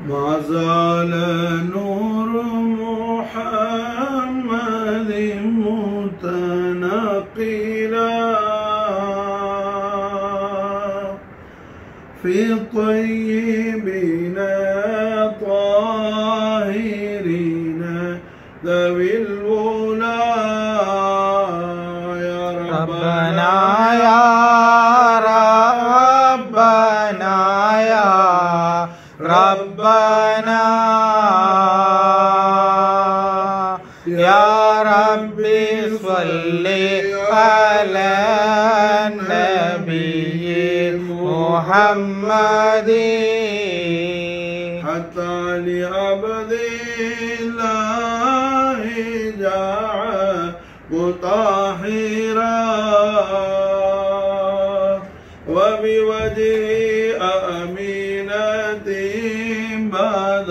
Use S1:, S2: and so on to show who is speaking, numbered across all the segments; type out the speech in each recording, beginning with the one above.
S1: ما زال نور محمد متنقلا في طيبين طاهرين ذوي الولا يا
S2: ربنا يا ربنا يا ربنا يا ربي صل على النبي محمد
S1: حتى لعبد الله جاء مطهرا وبوجه أمينة بعد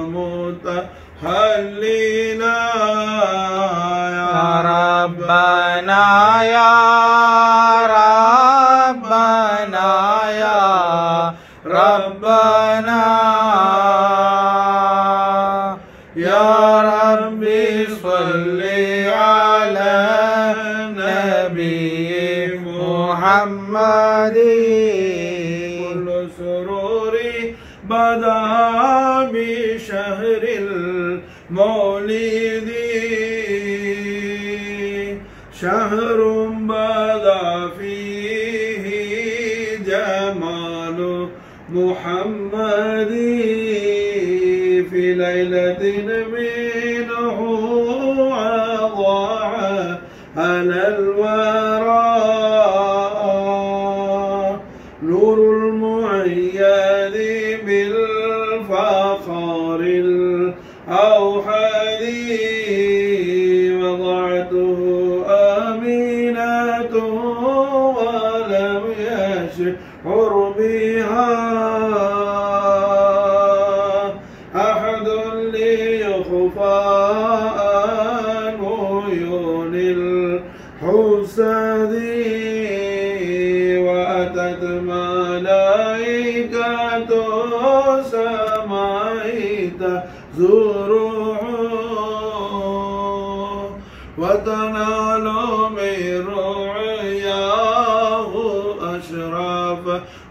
S1: متحللا
S2: يا ربنا يا ربنا يا ربنا يا ربي صل على نبي محمد
S1: كل سرور بدا بشهر المولد شهر بدا فيه جمال محمد في ليلة منه أضاع على الورى نور المعياد بالفخار الأوحد وضعته أمينة ولم يشعر بها أحد ليخفى عن عيون الحسد وأتت ملائكة سماء تزوره وتنال من رعياه أشراف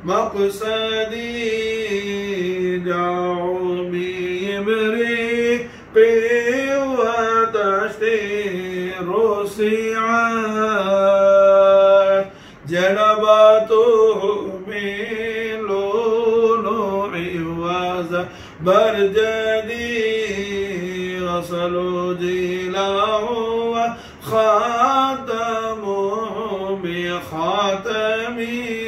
S1: مقصدي دعوا بإبريق وتشتير سعاد جنباته من لؤلؤ وزبرجدي غسلوا جيله وخاتمه بخاتمه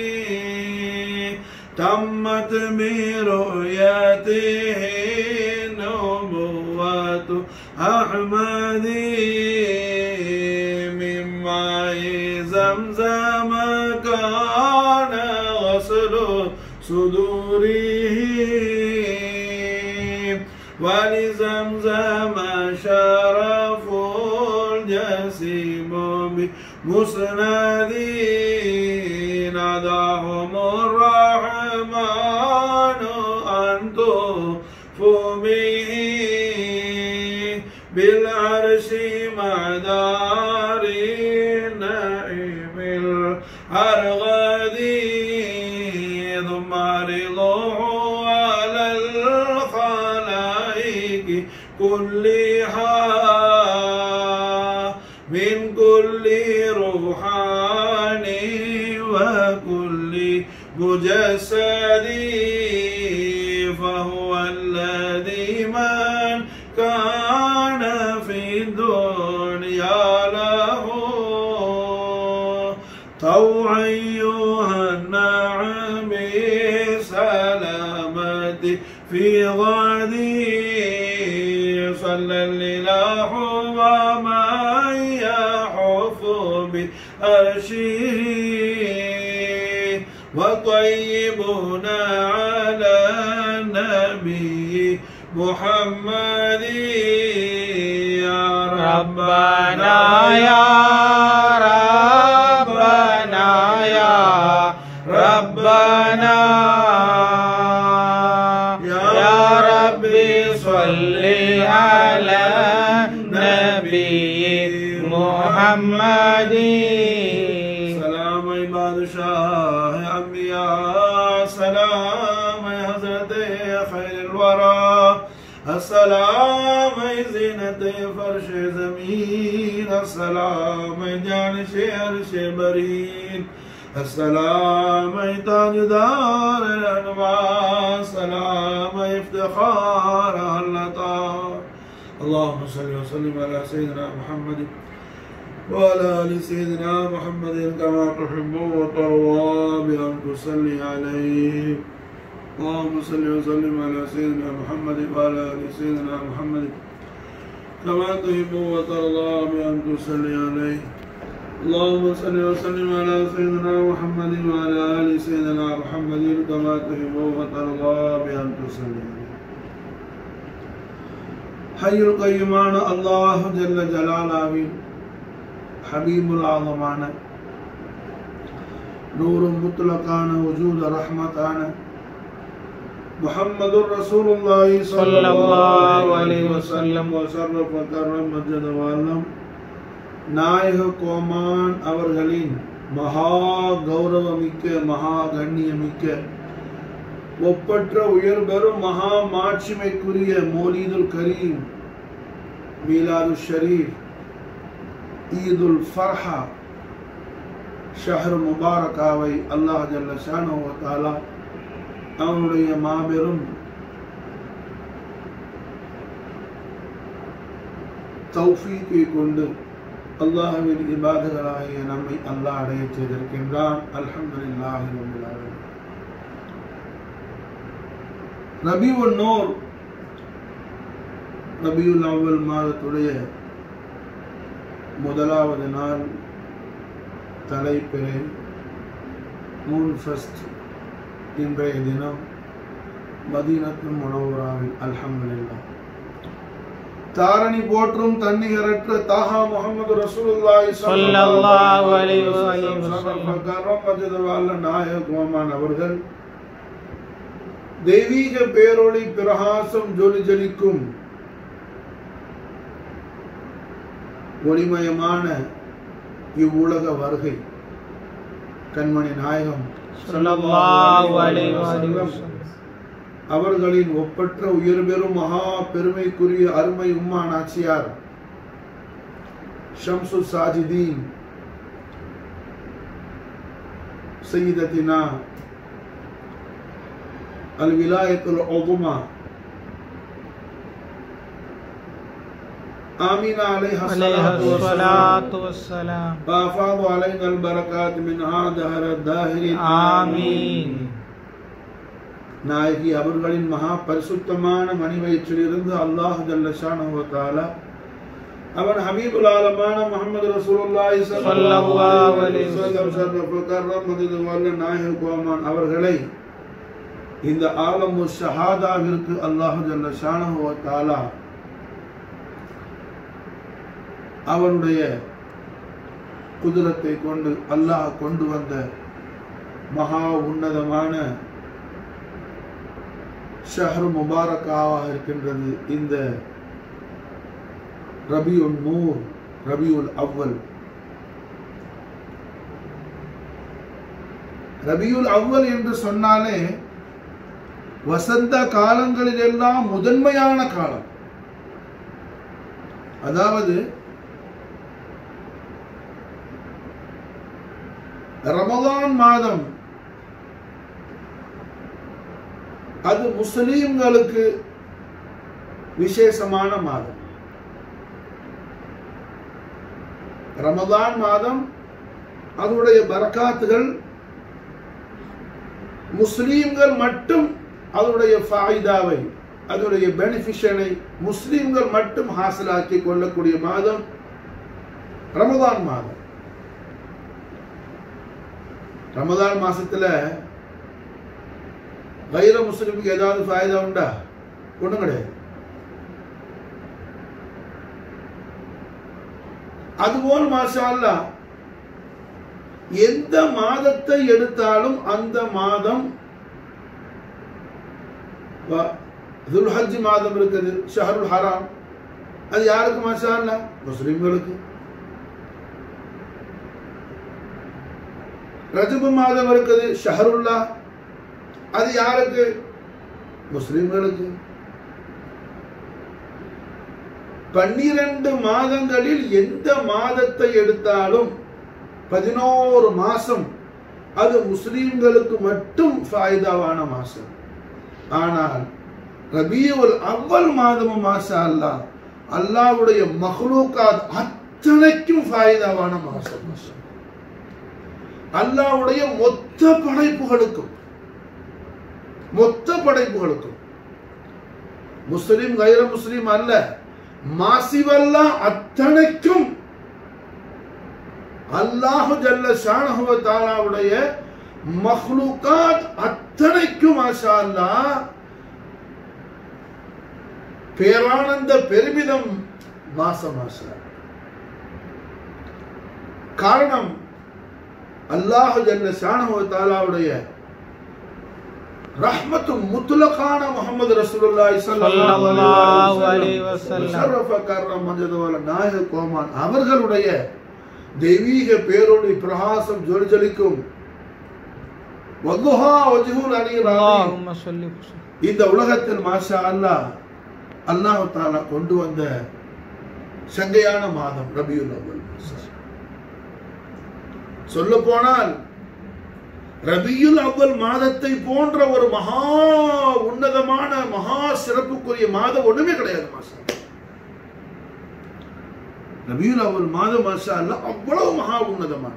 S1: تمت برؤيته نبوة أحمد من ماء زمزم كان غسل صدوره ولزمزم شرف الجسيم بمسندين ناداهم الرحمن أن تطفوا به بالعرش مع دار النعيم الأرغدي ثم رضوه على الخلائق كلها من كل روحاني وكل مجسد فهو الذي من كان في الدنيا له طوعا يهنع بسلامة في غدي صلى الإله ومن يحف بأرشه وطيبنا على النبي محمد يا
S2: ربنا يا ربنا يا ربنا يا صل على نبي محمد
S1: سلام بادشاہ انبیاء سلام حضرت خیر الورى السلام زینت فرش زمین السلام جانش عرش برین السلام تاجدار الانوار السلام افتخار اللطار اللهم صل وسلم على سيدنا محمد وعلى آل سيدنا محمد كما تحب وترضى بأن تصلي عليه اللهم صل وسلم على سيدنا محمد وعلى آل سيدنا محمد كما تحب وترضى بأن تصلي عليه اللهم صل وسلم على سيدنا محمد وعلى آل سيدنا محمد كما تحب وترضى بأن تصلي عليه ஹையுல் கையுமான அல்லாஹ் ஜல்ல ஜலாலாவின் ஹபீபுல் ஆலமான நூறும் முத்துலக்கான வஜூத ரஹ்மத்தான முஹம்மது ரசூலுல்லாஹி
S2: ஸல்லல்லாஹு அலைஹி வஸல்லம்
S1: வஸர்ரஃப கர்ரம் மஜ்ஜத வல்லம் நாயக கோமான் அவர்களின் மகா கௌரவமிக்க மகா கண்ணியமிக்க ஒப்பற்ற உயர் பெறும் மகா மாட்சிமைக்குரிய மோலீதுல் கரீம் மீலாது ஷரீஃப் ஈதுல் ஃபர்ஹா ஷஹர் முபாரகாவை அல்லாஹ் ஜல்ல ஷானு வ தஆலா அவனுடைய மாபெரும் தௌஃபீக்கை கொண்டு அல்லாஹ்வின் இபாதகளாகிய நம்மை அல்லாஹ் அடையச் செய்திருக்கின்றான் அல்ஹம்துலில்லாஹி ரப்பில் ஆலமீன் ரபியுல் நூர் ரபியுல் அவ்வல் மாதத்துடைய முதலாவது நாள் தலைப்பிறை மூன் ஃபஸ்ட் இன்றைய தினம் மதீனத்து முனவராவில் அல்ஹம்துலில்லாஹ் தாரணி போற்றும் தன்னிகரற்ற தாஹா முகமது ரசூலுல்லாஹி
S2: ஸல்லல்லாஹு அலைஹி வஸல்லம்.
S1: கரம் நாயக கோமான் அவர்கள் தெய்வீக பேரொளி பிரகாசம் ஜொலி ஜொலிக்கும் ஒளிமயமான இவ்வுலக வருகை கண்மணி நாயகம்
S2: ஸல்லல்லாஹு அலைஹி வஸல்லம்.
S1: அவர்களின் ஒப்பற்ற உயர்பெறும் மகா பெருமைக்குரிய அருமை உம்மா நாச்சியார் ஷம்சு சாஜிதீன் சையதத்தினா الولاية العظمى آمين عليها
S2: عليها
S1: الصلاة والسلام
S2: الصلاة والسلام
S1: وأفاض علينا البركات منها دهر الداهرين
S2: ஆமீன்
S1: நாயகி அவர்களின் மகா பரிசுத்தமான மணிவயிற்றிலிருந்து அல்லாஹ் ஜல்லஷானஹு வ தஆலா அவன் ஹபீபுல் ஆலமான முஹம்மது ரசூலுல்லாஹி
S2: ஸல்லல்லாஹு அலைஹி
S1: வஸல்லம் ஷர்ரஃப கர்ரம் மதிது வல்ல நாயக கோமான் அவர்களை இந்த ஆலமு ஷஹாதாவிற்கு அல்லாஹ் ஜல்லஷானஹு வ தஆலா அவனுடைய குதிரத்தை கொண்டு அல்லாஹ் கொண்டு வந்த மகா உன்னதமான ஷஹர் முபாரக்காவாக இருக்கின்றது இந்த ரபியுல் நூர் ரபியுல் அவ்வல் ரபியுல் அவ்வல் என்று சொன்னாலே வசந்த காலங்களிலெல்லாம் முதன்மையான காலம் அதாவது ரமலான் மாதம் அது முஸ்லீம்களுக்கு விசேஷமான மாதம் ரமதான் மாதம் அதனுடைய பரக்காத்துகள் முஸ்லீம்கள் மட்டும் அதனுடைய ஃபாயிதாவை அதனுடைய பெனிஃபிஷனை முஸ்லீம்கள் மட்டும் ஹாசிலாக்கி கொள்ளக்கூடிய மாதம் ரமதான் மாதம் ரமதான் மாசத்துல வைர முஸ்லிமுக்கு ஏதாவது ஃபாயுதா உண்டா ஒண்ணும் கிடையாது அதுபோல் மாஷா அல்லாஹ் எந்த மாதத்தை எடுத்தாலும் அந்த மாதம் வ- துல்ஹஜ் மாதம் இருக்குது ஷஹருல் ஹராம் அது யாருக்கு மாஷா அல்ல முஸ்லிம்களுக்கு ரஜபு மாதம் இருக்குது ஷஹருல்லா அது யாருக்கு முஸ்லிம்களுக்கு பன்னிரண்டு மாதங்களில் எந்த மாதத்தை எடுத்தாலும் பதினோரு மாசம் அது முஸ்லிம்களுக்கு மட்டும் ஃபாய்தாவான மாசம் ஆனால் ரபியுல் அவ்வல் மாதமும் மாசா அல்லாஹ் அல்லாஹ்வுடைய மஹ்லூக்காத் அத்தனைக்கும் ஃபாய்தாவான மாசம் அல்லாஹ்வுடைய மொத்த படைப்புகளுக்கும் மொத்த படைப்புகளுக்கும் முஸ்லிம் கைர முஸ்லிம் அல்ல மாசிவல்லா அத்தனைக்கும் அல்லாஹு ஜல்ல ஷானஹுவ தாலாவுடைய மஹ்லூகாத் அத்தனைக்கும் மாஷா அல்லாஹ் பேரானந்த பெருமிதம் மாச மாசா காரணம் அல்லாஹு ஜல்ல ஷானஹுவ தாலாவுடைய ரஹ்மத்து முத்துலகான முகமது ரசூலுல்லாஹி
S2: ஸல்லல்லாஹு அலைஹி வஸல்லம்.
S1: ஷரஃப கர்ரம் மஜதுவல நாயக கோமான் அவர்களுடைய தெய்வீக பேரொளி பிரகாசம் ஜொலிஜொலிக்கும் வதுஹா வஜ்ஹுல் அலியில் ஆமீன்.
S2: اللهم صل وسلم
S1: இந்த உலகத்தில் மாஷா அல்லாஹ் அல்லாஹ் தாலா கொண்டு வந்த சங்கையான மாதம் ரபியுல் அவ்வல் சொல்ல போனால் ரபியுல் அவ்வல் மாதத்தை போன்ற ஒரு மகா உன்னதமான மகா சிறப்புக்குரிய மாதம் ஒண்ணுமே கிடையாது மாஷா ரபியுல் அவ்வல் மாதம் மாஷா அல்லாஹ் அவ்வளவு மகா உன்னதமான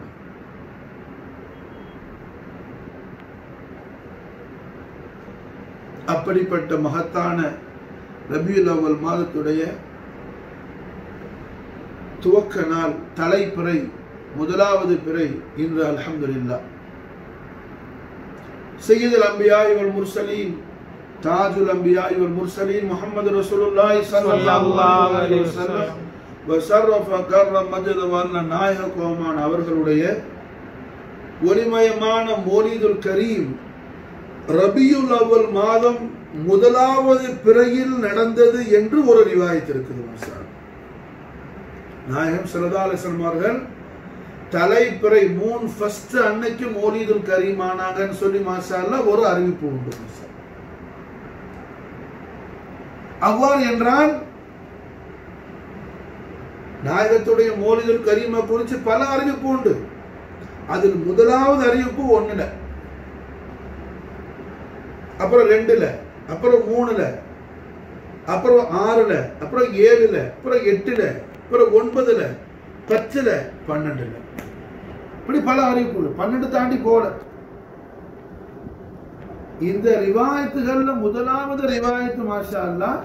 S1: அப்படிப்பட்ட மகத்தான ரபியுல் அவ்வல் மாதத்துடைய துவக்க நாள் தலைப்பிறை முதலாவது பிறை இன்று அல்ஹம்துலில்லாஹ் சையதுல் அம்பியாய் வல் முர்சலீன் தாஜுல் அம்பியாய் வல் முர்சலீன் முஹம்மது ரசூலுல்லாஹி ஸல்லல்லாஹு அலைஹி வஸல்லம் வஸர்ரஃப கர்ரம் மஜத வல்ல நாயக கோமான் அவர்களுடைய ஒளிமயமான மோலிதுல் கரீம் ரபியுல் அவ்வல் மாதம் முதலாவது பிறையில் நடந்தது என்று ஒரு ரிவாயத் இருக்குது மாஸ்டர். நாயகம் சரதாலசன் அவர்கள் தலைப்பிறை மூன் ஃபர்ஸ்ட் அன்னைக்கு மோலிதுல் கரீம் ஆனாங்கன்னு சொல்லி மாசால ஒரு அறிவிப்பு உண்டு மாஷா. அவ்வாறு என்றால் நாயகத்துடைய மோலிதுல் கரீமை குறித்து பல அறிவிப்பு உண்டு அதில் முதலாவது அறிவிப்பு ஒண்ணுல அப்புறம் ரெண்டுல அப்புறம் மூணுல அப்புறம் ஆறுல அப்புறம் ஏழுல அப்புறம் எட்டுல அப்புறம் ஒன்பதுல பத்துல பன்னெண்டுல இப்படி பல அறிவிப்புகள் பன்னெண்டு தாண்டி போல இந்த ரிவாயத்துகள்ல முதலாவது ரிவாயத்து மாஷா அல்லாஹ்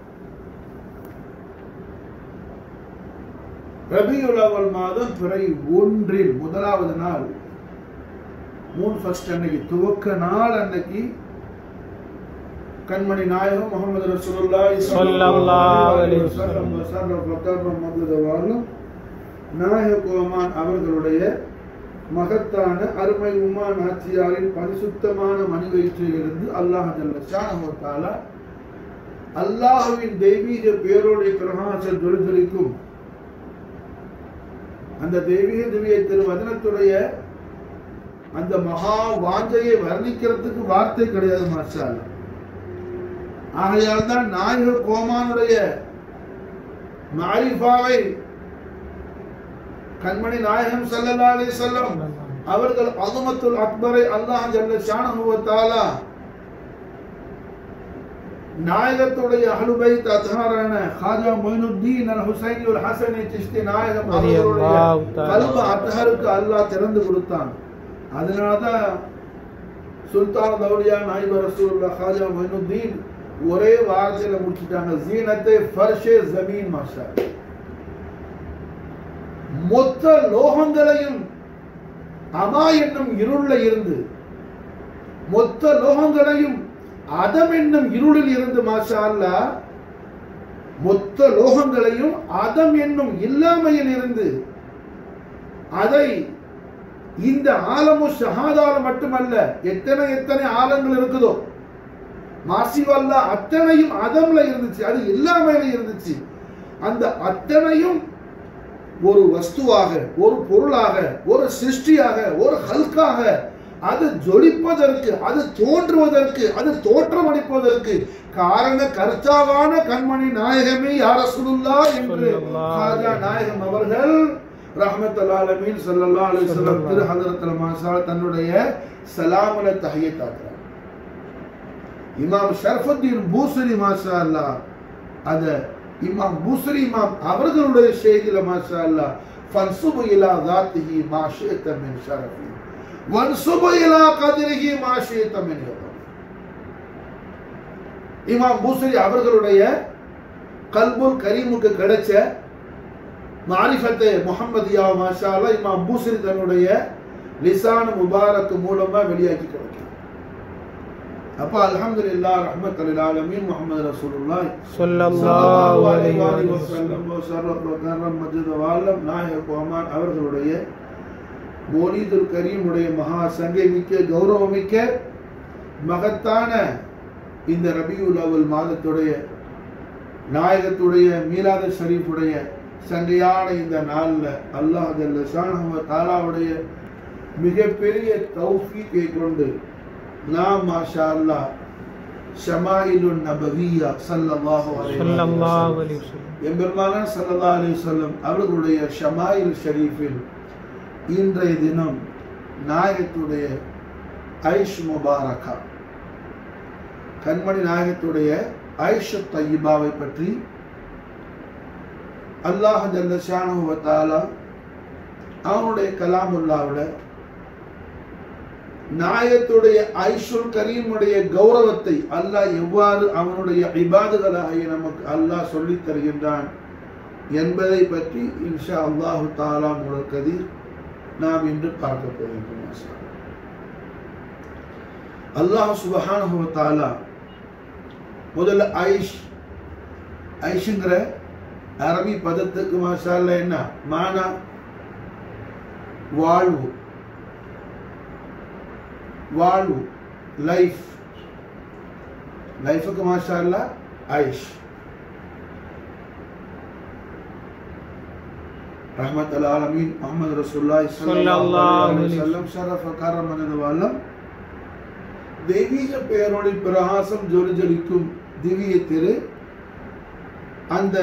S1: ரபியுல் அவ்வல் மாதம் பிறை ஒன்றில் முதலாவது நாள் மூணு ஃபர்ஸ்ட் அன்னைக்கு துவக்க நாள் அன்னைக்கு கண்மணி நாயகம் முகமது ரசூலுல்லாஹி
S2: ஸல்லல்லாஹு அலைஹி
S1: வஸல்லம் வஸல்லம் வகர்ரம் மதுதவாலும் நாயக கோமான் அவர்களுடைய மகத்தான அருமை உமா நாச்சியாரின் பரிசுத்தமான மணி வயிற்றிலிருந்து அல்லாஹ் ஜல்ல ஷானஹு தஆலா அல்லாஹ்வின் தெய்வீக பேரோடைய பிரகாச ஜொலிஜொலிக்கும் அந்த தெய்வீக திவ்ய திருவதனத்துடைய அந்த மகா வாஞ்சையை வர்ணிக்கிறதுக்கு வார்த்தை கிடையாது மாஷா அல்லாஹ். ஆகையால் தான் நாயக கோமானுடைய மாரிஃபாவை கண்மணி நாயகம் ஸல்லல்லாஹு அலைஹி வஸல்லம் அவர்கள் அதுமத்துல் அக்பரை அல்லாஹ் ஜல்ல ஷானஹு வ தஆலா நாயகத்துடைய அஹ்லுபைத் அத்ஹாரான ஹாஜா மொயினுத்தீன் அல் ஹுசைனி அல் ஹசனி சிஷ்தி நாயகம் அவர்களுடைய
S2: ரலியல்லாஹு தஆலா.
S1: கல்ப அத்ஹருக்கு அல்லாஹ் திறந்து கொடுத்தான் அதனால தான் சுல்தான் தௌலியா நாயிப ரசூலுல்லாஹ் ஹாஜா மொயினுத்தீன் ஒரே வாரத்தில் முடிச்சிட்டாங்க ஜீனத்தை ஃபர்ஷே ஜமீன் மாஷா அல்லாஹ். மொத்த லோகங்களையும் அமா என்னும் இருள இருந்து மொத்த லோகங்களையும் அதம் என்னும் இருளில் இருந்து மாஷா அல்லாஹ் மொத்த லோகங்களையும் அதம் என்னும் இல்லாமையில் இருந்து அதை இந்த ஆலமு ஷஹாதால மட்டுமல்ல எத்தனை எத்தனை ஆலங்கள் இருக்குதோ மாசிவல்ல அத்தனையும் அதம்ல இருந்துச்சு அது எல்லாமே இருந்துச்சு அந்த அத்தனையும் ஒரு வஸ்துவாக ஒரு பொருளாக ஒரு சிருஷ்டியாக ஒரு ஹல்காக அது ஜொலிப்பதற்கு அது தோன்றுவதற்கு அது தோற்றமளிப்பதற்கு காரண கர்த்தாவான கண்மணி நாயகமே யார சொல்லுல்லா என்று
S2: ஸல்லல்லாஹு
S1: ஹாஜா நாயகம் அவர்கள் ரஹ்மத்துல் ஆலமீன் ஸல்லல்லாஹு அலைஹி வஸல்லம் திரு ஹஜரத்துல் மாசா தன்னுடைய சலாமுல தஹியத்தாக்குறார் இமாம் ஷரஃபுத்தீன் பூசரி மாஷா அல்லாஹ் அத இமாம் பூசரி இமாம் அவர்களுடைய செய்தியில மாஷா அல்லாஹ் ஃபன்சுபு இலா ذاته ما شئت من شرف وانسب الى قدره ما شئت من يوم இமாம் பூசரி அவர்களுடைய கல்புல் கரீமுக்கு கிடைச்ச மாரிஃபத்தை முஹம்மதியா மாஷா அல்லாஹ் இமாம் பூசரி தன்னுடைய லிசான் முபாரக் மூலமா வெளியாக்கி கிடைக்கும் அப்ப அல்ஹம்துலில்லாஹ் ரஹ்மத்துல் ஆலமீன் முஹம்மது ரசூலுல்லாஹ்
S2: ஸல்லல்லாஹு அலைஹி வஸல்லம்
S1: வஸல்லம் ஷரஃப் கரம் மஜித் வாலம் நாயக கோமான் அவர்களுடைய மௌலீதுல் கரீமுடைய மகா சங்கை மிக்க கௌரவமிக்க மகத்தான இந்த ரபியுல் அவல் மாதத்துடைய நாயகத்துடைய மீலாத ஷரீஃபுடைய சங்கையான இந்த நாளில் அல்லாஹ் ஜல்ல ஷானஹு வ தஆலாவுடைய மிகப்பெரிய தௌஃபீக்கை கொண்டு நாம் மாஷா அல்லாஹ் ஷமாயிலுன் நபவியா ஸல்லல்லாஹு அலைஹி
S2: ஸல்லல்லாஹு
S1: வஸல்லம்
S2: அலைஹி வஸல்லம்
S1: எம்பெருமானார் ஸல்லல்லாஹு அலைஹி வஸல்லம் அவர்களுடைய ஷமாயில் ஷரீஃபில் இன்றைய தினம் நாயகத்துடைய ஐஷ் முபாரகா கண்மணி நாயகத்துடைய ஐஷ தையிபாவை பற்றி அல்லாஹ் ஜல்ல ஷானஹு வ தஆலா அவனுடைய கலாமுல்லாவுல நாயகத்துடைய ஐஷுல் கரீமுடைய கௌரவத்தை அல்லாஹ் எவ்வாறு அவனுடைய இபாதுகளாகிய நமக்கு அல்லாஹ் சொல்லித் தருகின்றான் என்பதை பற்றி இன்ஷா அல்லாஹு தாலா முதல் கதிர் நாம் இன்று பார்க்க போகின்றோம் மாஷா அல்லாஹ். அல்லாஹ் சுபஹானஹு வ தஆலா முதல்ல ஐஷ் ஐஷுங்கிற அரபி பதத்துக்கு மாஷா அல்லாஹ் என்ன மானா வாழ்வு வாழ்வு லைஃப் லைஃபுக்கு மாஷா அல்லாஹ் ஐஷ் ரஹ்மத் அல் ஆலமீன் முஹம்மது ரசூலுல்லாஹி ஸல்லல்லாஹு அலைஹி வஸல்லம் ஷரஃப கரமனது வாலம் தெய்வீக பெயரோடு பிரகாசம் ஜொலி ஜொலிக்கும் திவ்ய திரு அந்த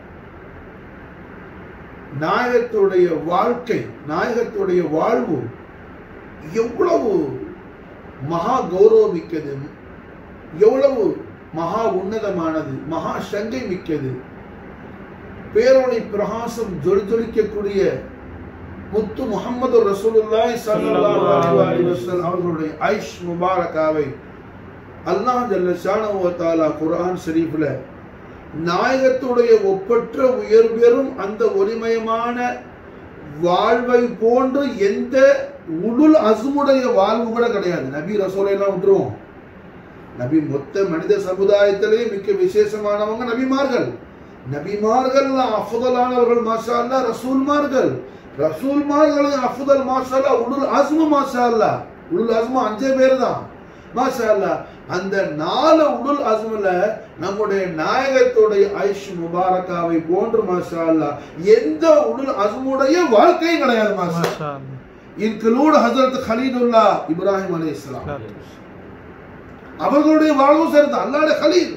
S1: நாயகத்துடைய வாழ்க்கை நாயகத்துடைய வாழ்வு எவ்வளவு மகா கௌரவமிக்கது எவ்வளவு மகா உன்னதமானது மகா சங்கை மிக்கது பேரொளி பிரகாசம் ஜொலி ஜொலிக்கக்கூடிய முத்து முகமது ரசூலுல்லாஹி ஸல்லல்லாஹு அலைஹி வஸல்லம் அவர்களுடைய ஐஷ் முபாரகாவை அல்லாஹ் ஜல்ல ஷானஹு வ தஆலா குர்ஆன் ஷரீஃப்ல நாயகத்துடைய ஒப்பற்ற உயர்பெறும் அந்த ஒளிமயமான வாழ்வை போன்று எந்த உளுல் அசுமுடைய வாழ்வு கூட கிடையாது நபி ரசூலை எல்லாம் விட்டுருவோம் நபி மொத்த மனித சமுதாயத்திலே மிக்க விசேஷமானவங்க நபிமார்கள் நபிமார்கள் அஃபுதலானவர்கள் மாஷா அல்லா ரசூல்மார்கள் ரசூல்மார்கள் அஃபுதல் மாஷா அல்லா உளுல் அஸ்மு மாஷா அல்லா உளுல் அஸ்மு அஞ்சே பேர் தான் மாஷா அல்லா அந்த நாலு உளுல் அஸ்முல நம்முடைய நாயகத்துடைய ஐஷ் முபாரக்காவை போன்று மாஷா அல்லா எந்த உளுல் அஸ்முடைய வாழ்க்கையும் கிடையாது மாஷா
S2: மாஷா அல்லாஹ்
S1: இன்க்ளூட் ஹஜரத் கலீலுல்லா இப்ராஹிம் அலைஹிஸ்ஸலாம்
S2: ஸலாத்து
S1: அவர்களுடைய வாழ்வும் சேர்ந்து அல்லாஹ்வுடைய கலீல்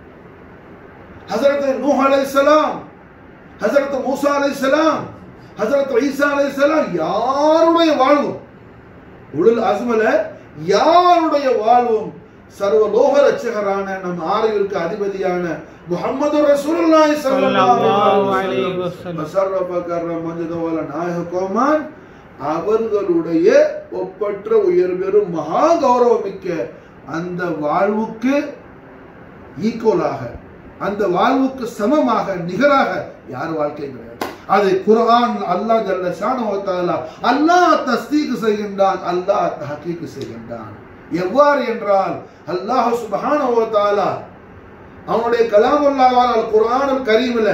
S1: ஹஜரத் நூஹ் அலைஹிஸ்ஸலாம் ஹஜரத் மூசா அலைஹிஸ்ஸலாம் ஹஜரத் ஈசா அலைஹிஸ்ஸலாம் யாருடைய வாழ்வும் உளுல் அஸ்மல யாருடைய வாழ்வும் சர்வ லோக ரட்சகரான நம் ஆறுகளுக்கு அதிபதியான முஹம்மது ரசூலுல்லாஹி ஸல்லல்லாஹு
S2: ஸல்லல்லாஹு
S1: அலைஹி
S2: அலைஹி
S1: வஸல்லம்
S2: வஸல்லம்.
S1: வஸர்ரஃப கர்ரம் மஜ்தவல நாயக கோமான் அவர்களுடைய ஒப்பற்ற உயர்பெறும் மகா கௌரவமிக்க அந்த வாழ்வுக்கு ஈக்குவலாக அந்த வாழ்வுக்கு சமமாக நிகராக யார் வாழ்க்கை கிடையாது அதை குர்ஆன் அல்லாஹ் ஜல்ல ஷானஹு வ தஆலா அல்லாஹ் தஸ்தீக் செய்கின்றான் அல்லாஹ் தஹகீக் செய்கின்றான் எவ்வாறு என்றால் அல்லாஹ் சுப்ஹானஹு வ தஆலா அவனுடைய கலாமுல்லாவான அல் குர்ஆனுல் கரீமில்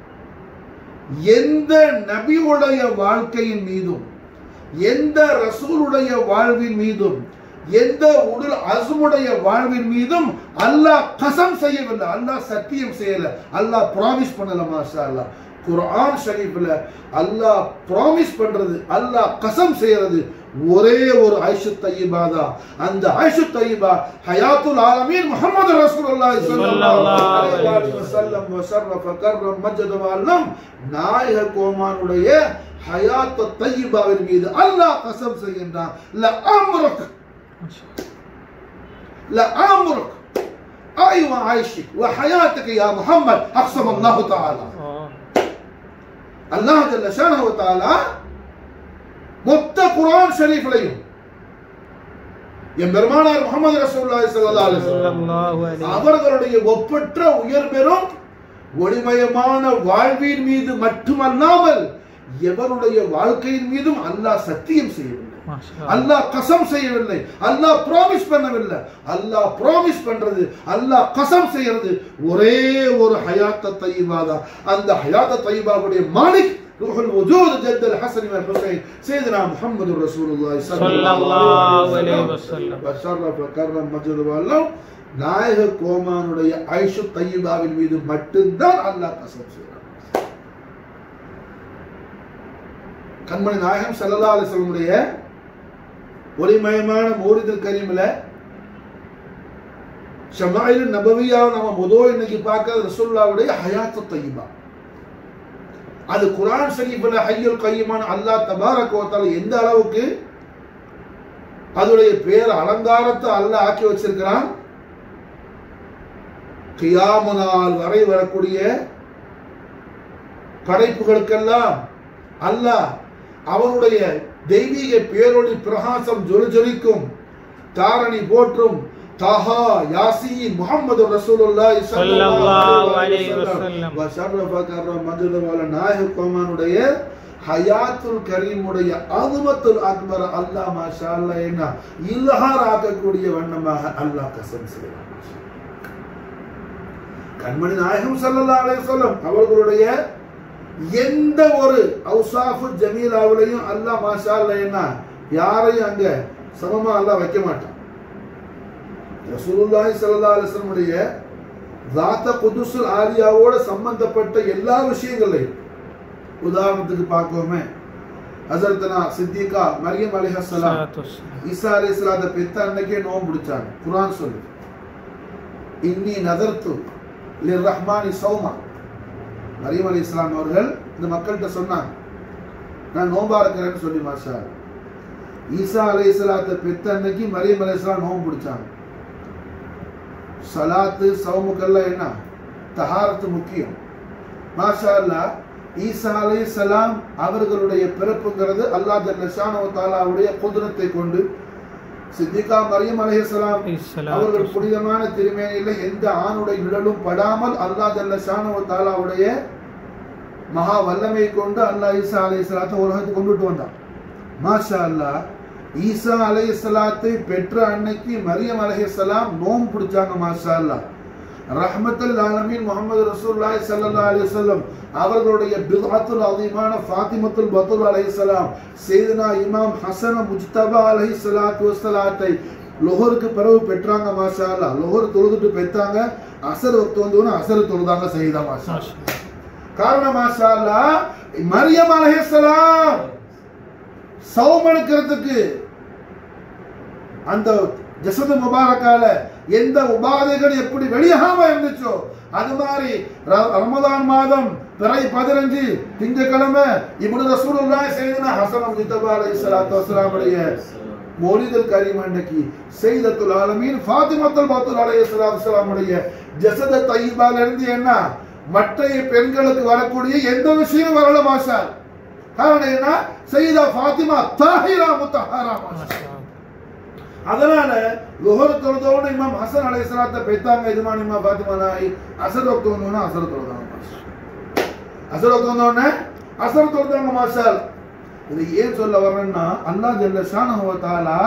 S1: எந்த நபியுடைய வாழ்க்கையின் மீதும் எந்த ரசூலுடைய வாழ்வின் மீதும் எந்த உடல் அசுமுடைய வாழ்வின் மீதும் அல்லாஹ் கசம் செய்யவில்லை அல்லாஹ் சத்தியம் செய்யல அல்லாஹ் ப்ராமிஸ் பண்ணல மாஷா அல்லாஹ் குர்ஆன் ஷரீஃப்ல அல்லாஹ் ப்ராமிஸ் பண்றது அல்லாஹ் கசம் செய்யறது ஒரே ஒரு ஐஷு தையிபா தான் அந்த ஐஷு தையிபா ஹயாத்துல் ஆலமீன் முஹம்மது ரசூலுல்லாஹி ஸல்லல்லாஹு அலைஹி வஸல்லம் வஸர்ரஃப கர்ரம் மஜ்ஜத வஅல்லம் நாயக கோமானுடைய ஹயாத்து தையிபாவின் மீது அல்லாஹ் கசம் செய்கின்றான் ல அம்ருக் ல அம்ருக் أيوة عايشك وحياتك يا محمد أقسم الله تعالى அல்லாஹ் ஜல்ல ஷானஹு வ தஆலா மொத்த குர்ஆன் ஷரீஃப்லையும் என் பெருமானார் முகமது ரசூலுல்லாஹி ஸல்லல்லாஹு அலைஹி வஸல்லம்
S2: ஸல்லல்லாஹு அலைஹி
S1: அவர்களுடைய ஒப்பற்ற உயர் பெறும் ஒளிமயமான வாழ்வின் மீது மட்டுமல்லாமல் எவருடைய வாழ்க்கையின் மீதும் அல்லாஹ் சத்தியம் செய்யவில்லை
S2: மாஷா
S1: அல்லாஹ் கசம் செய்யவில்லை அல்லாஹ் ப்ராமிஸ் பண்ணவில்லை அல்லாஹ் ப்ராமிஸ் பண்றது அல்லாஹ் கசம் செய்யறது ஒரே ஒரு ஹயாத்த தையீபா தான் அந்த ஹயாத்த தையீபாவுடைய மாலிக் ரூஹுல் வஜூத் ஜத் அல் ஹசன் வல் ஹுசைன் சையதுனா முஹம்மது ரசூலுல்லாஹி
S2: ஸல்லல்லாஹு அலைஹி வஸல்லம்.
S1: வஸர்ரஃப கர்ரம் மஜ்து வல்லம் நாயக கோமானுடைய ஐஷு தையீபாவின் மீது மட்டும்தான் அல்லாஹ் கசம் செய்கிறான் கண்மணி நாயகம் ஸல்லல்லாஹு அலைஹி வஸல்லமுடைய ஒளிமயமான மோரிதல் கரீமில் ஷமாயில் நபவியாவை நம்ம முதல் இன்னைக்கு பார்க்கறது ரசூல்லாவுடைய ஹயாத்து தையீபா அது குர்ஆன் ஷரீஃபில் ஹய்யுல் கையுமான அல்லாஹ் தபாரக் வ தஆலா எந்த அளவுக்கு அதோடைய பேர் அலங்காரத்தை அல்லாஹ் ஆக்கி வச்சிருக்கிறான் கியாம நாள் வரை வரக்கூடிய படைப்புகளுக்கெல்லாம் அல்லாஹ் அவனுடைய தெய்வீக பேரொளி பிரகாசம் ஜொலி ஜொலிக்கும் தாரணி போற்றும் தாஹா யாசீன் முஹம்மது ரசூலுல்லாஹி
S2: ஸல்லல்லாஹு அலைஹி வஸல்லம்.
S1: வஸர்ரஃப கர்ரம் மஜ்து வல நாயக கோமானுடைய ஹயாத்துல் கரீமுடைய அதுமத்துல் அக்பர் அல்லாஹ் மாஷா அல்லாஹ் என்ன இல்ஹார் ஆக்கக்கூடிய வண்ணமாக அல்லாஹ் கசம் செய்கிறான் கண்மணி நாயகம் ஸல்லல்லாஹு அலைஹி வஸல்லம் அவர்களுடைய எந்த ஒரு அவுசாஃபு ஜமீலாவிலையும் அல்லாஹ் மாஷா அல்லாஹ் என்ன யாரையும் அங்க சமமா அல்லாஹ் வைக்க மாட்டான் ரசூலுல்லாஹி ஸல்லல்லாஹு அலைஹி வஸல்லமுடைய தாத்த குதுசுல் ஆலியாவோட சம்பந்தப்பட்ட எல்லா விஷயங்களையும் உதாரணத்துக்கு பார்க்கோமே ஹசரத்னா சித்திகா மரியம் அலைஹிஸ்ஸலாம்
S2: ஸலாத்து வஸ்ஸலாம்.
S1: ஈசா அலைஹிஸ்ஸலாத்தை பெத்த அன்னைக்கே நோன்பு பிடிச்சாங்க குர்ஆன் சொல்லு இன்னி நதர்த்து லிர் ரஹ்மானி சௌமா மரியம் அலைஹிஸ்ஸலாம் அவர்கள் இந்த மக்கள்கிட்ட சொன்னாங்க நான் நோன்பா இருக்கிறேன்னு சொல்லி மாஷா அல்லாஹ். ஈசா அலைஹிஸ்ஸலாத்தை பெத்த அன்னைக்கு மரியம் அலைஹிஸ்ஸலாம் நோன்பு பிடிச்சாங்க சலாத்து சவுமுக்கெல்லாம் என்ன தஹாரத்து முக்கியம் மாஷா அல்லாஹ் ஈசா அலைஹிஸ்ஸலாம் அவர்களுடைய பிறப்புங்கிறது அல்லாஹ் ஜல்ல ஷானஹு வ தஆலாவுடைய குதிரத்தை கொண்டு சித்திகா மரியம் அலைஹிஸ்ஸலாம்
S2: ஸலாத்து
S1: அவர்கள்
S2: வஸ்ஸலாம்.
S1: புனிதமான திருமேனியில எந்த ஆணுடைய நிழலும் படாமல் அல்லாஹ் ஜல்ல ஷானஹு வ தஆலாவுடைய மகா வல்லமை கொண்டு அல்லாஹ் ஈசா அலைஹிஸ்ஸலாத்தை உலகத்துக்கு கொண்டுட்டு வந்தான் மாஷா அல்லாஹ் ஈசா அலைஹிஸ்ஸலாத்தை பெற்ற அன்னைக்கு மரியம் அலைஹிஸ்ஸலாம் நோம் பிடிச்சாங்க மாஷா அல்லாஹ் ரஹ்மத்துல் ஆலமீன் முஹம்மது ரசூலுல்லாஹி ஸல்லல்லாஹு அலைஹி வஸல்லம் அவர்களுடைய பித்அத்துல் அதீமான ஃபாத்திமத்துல் பத்துல் அலைஹிஸ்ஸலாம் சையதுனா இமாம் ஹசன் முஜ்தபா அலைஹிஸ்ஸலாத்து வஸ்ஸலாத்தை லொஹருக்கு பிறகு பெற்றாங்க மாஷா அல்லாஹ் லொஹர் தொழுதுட்டு பெற்றாங்க அசர் வக்து வந்தோன்னு அசர் தொழுதாங்க செய்தா மாஷா
S2: மாஷா
S1: அல்லாஹ். காரணம் மாஷா அல்லாஹ் மரியம் அலைஹிஸ்ஸலாம் சௌமனுக்கிறதுக்கு அந்த ஜசது முபாரக்கால எந்த உபாதைகள் எப்படி வெளியாகாம இருந்துச்சோ அது மாதிரி ர- ரமதான் மாதம் பிறை பதினஞ்சு திங்கக்கிழமை இப்படி ரசூலுல்லாஹி செய்தனா ஹசன் முஜ்தபா அலைஹிஸ்ஸலாத்து வஸ்ஸலாமுடைய மௌலிதுல் கரீம் அன்னைக்கு செய்தத்துல் ஆலமீன் ஃபாத்திமத்துல் பாத்துல் அலைஹிஸ்ஸலாத்து வஸ்ஸலாமுடைய ஜஸத தையிபால இருந்து என்ன மற்ற பெண்களுக்கு வரக்கூடிய எந்த விஷயம் வரல மாஷா காரணம் என்ன செய்தா ஃபாத்திமா தாஹிரா முத்தஹாரா மாஷா
S2: மாஷா
S1: அதனால லுஹர் தொழுதோன்னு இமாம் ஹசன் அலைஹிஸ்ஸலாத்தை பெத்தாங்க இதுமான் இமாம் ஃபாத்திமா நாய் அசர் வக்து வந்தோன்னு அசர் தொழுதாங்க மாஷா அசர் வக்து வந்தோடனே அசர் தொழுதாங்க மாஷால் இது ஏன் சொல்ல வர்றேன்னா அல்லாஹ் ஜல்ல ஷானஹு வ தஆலா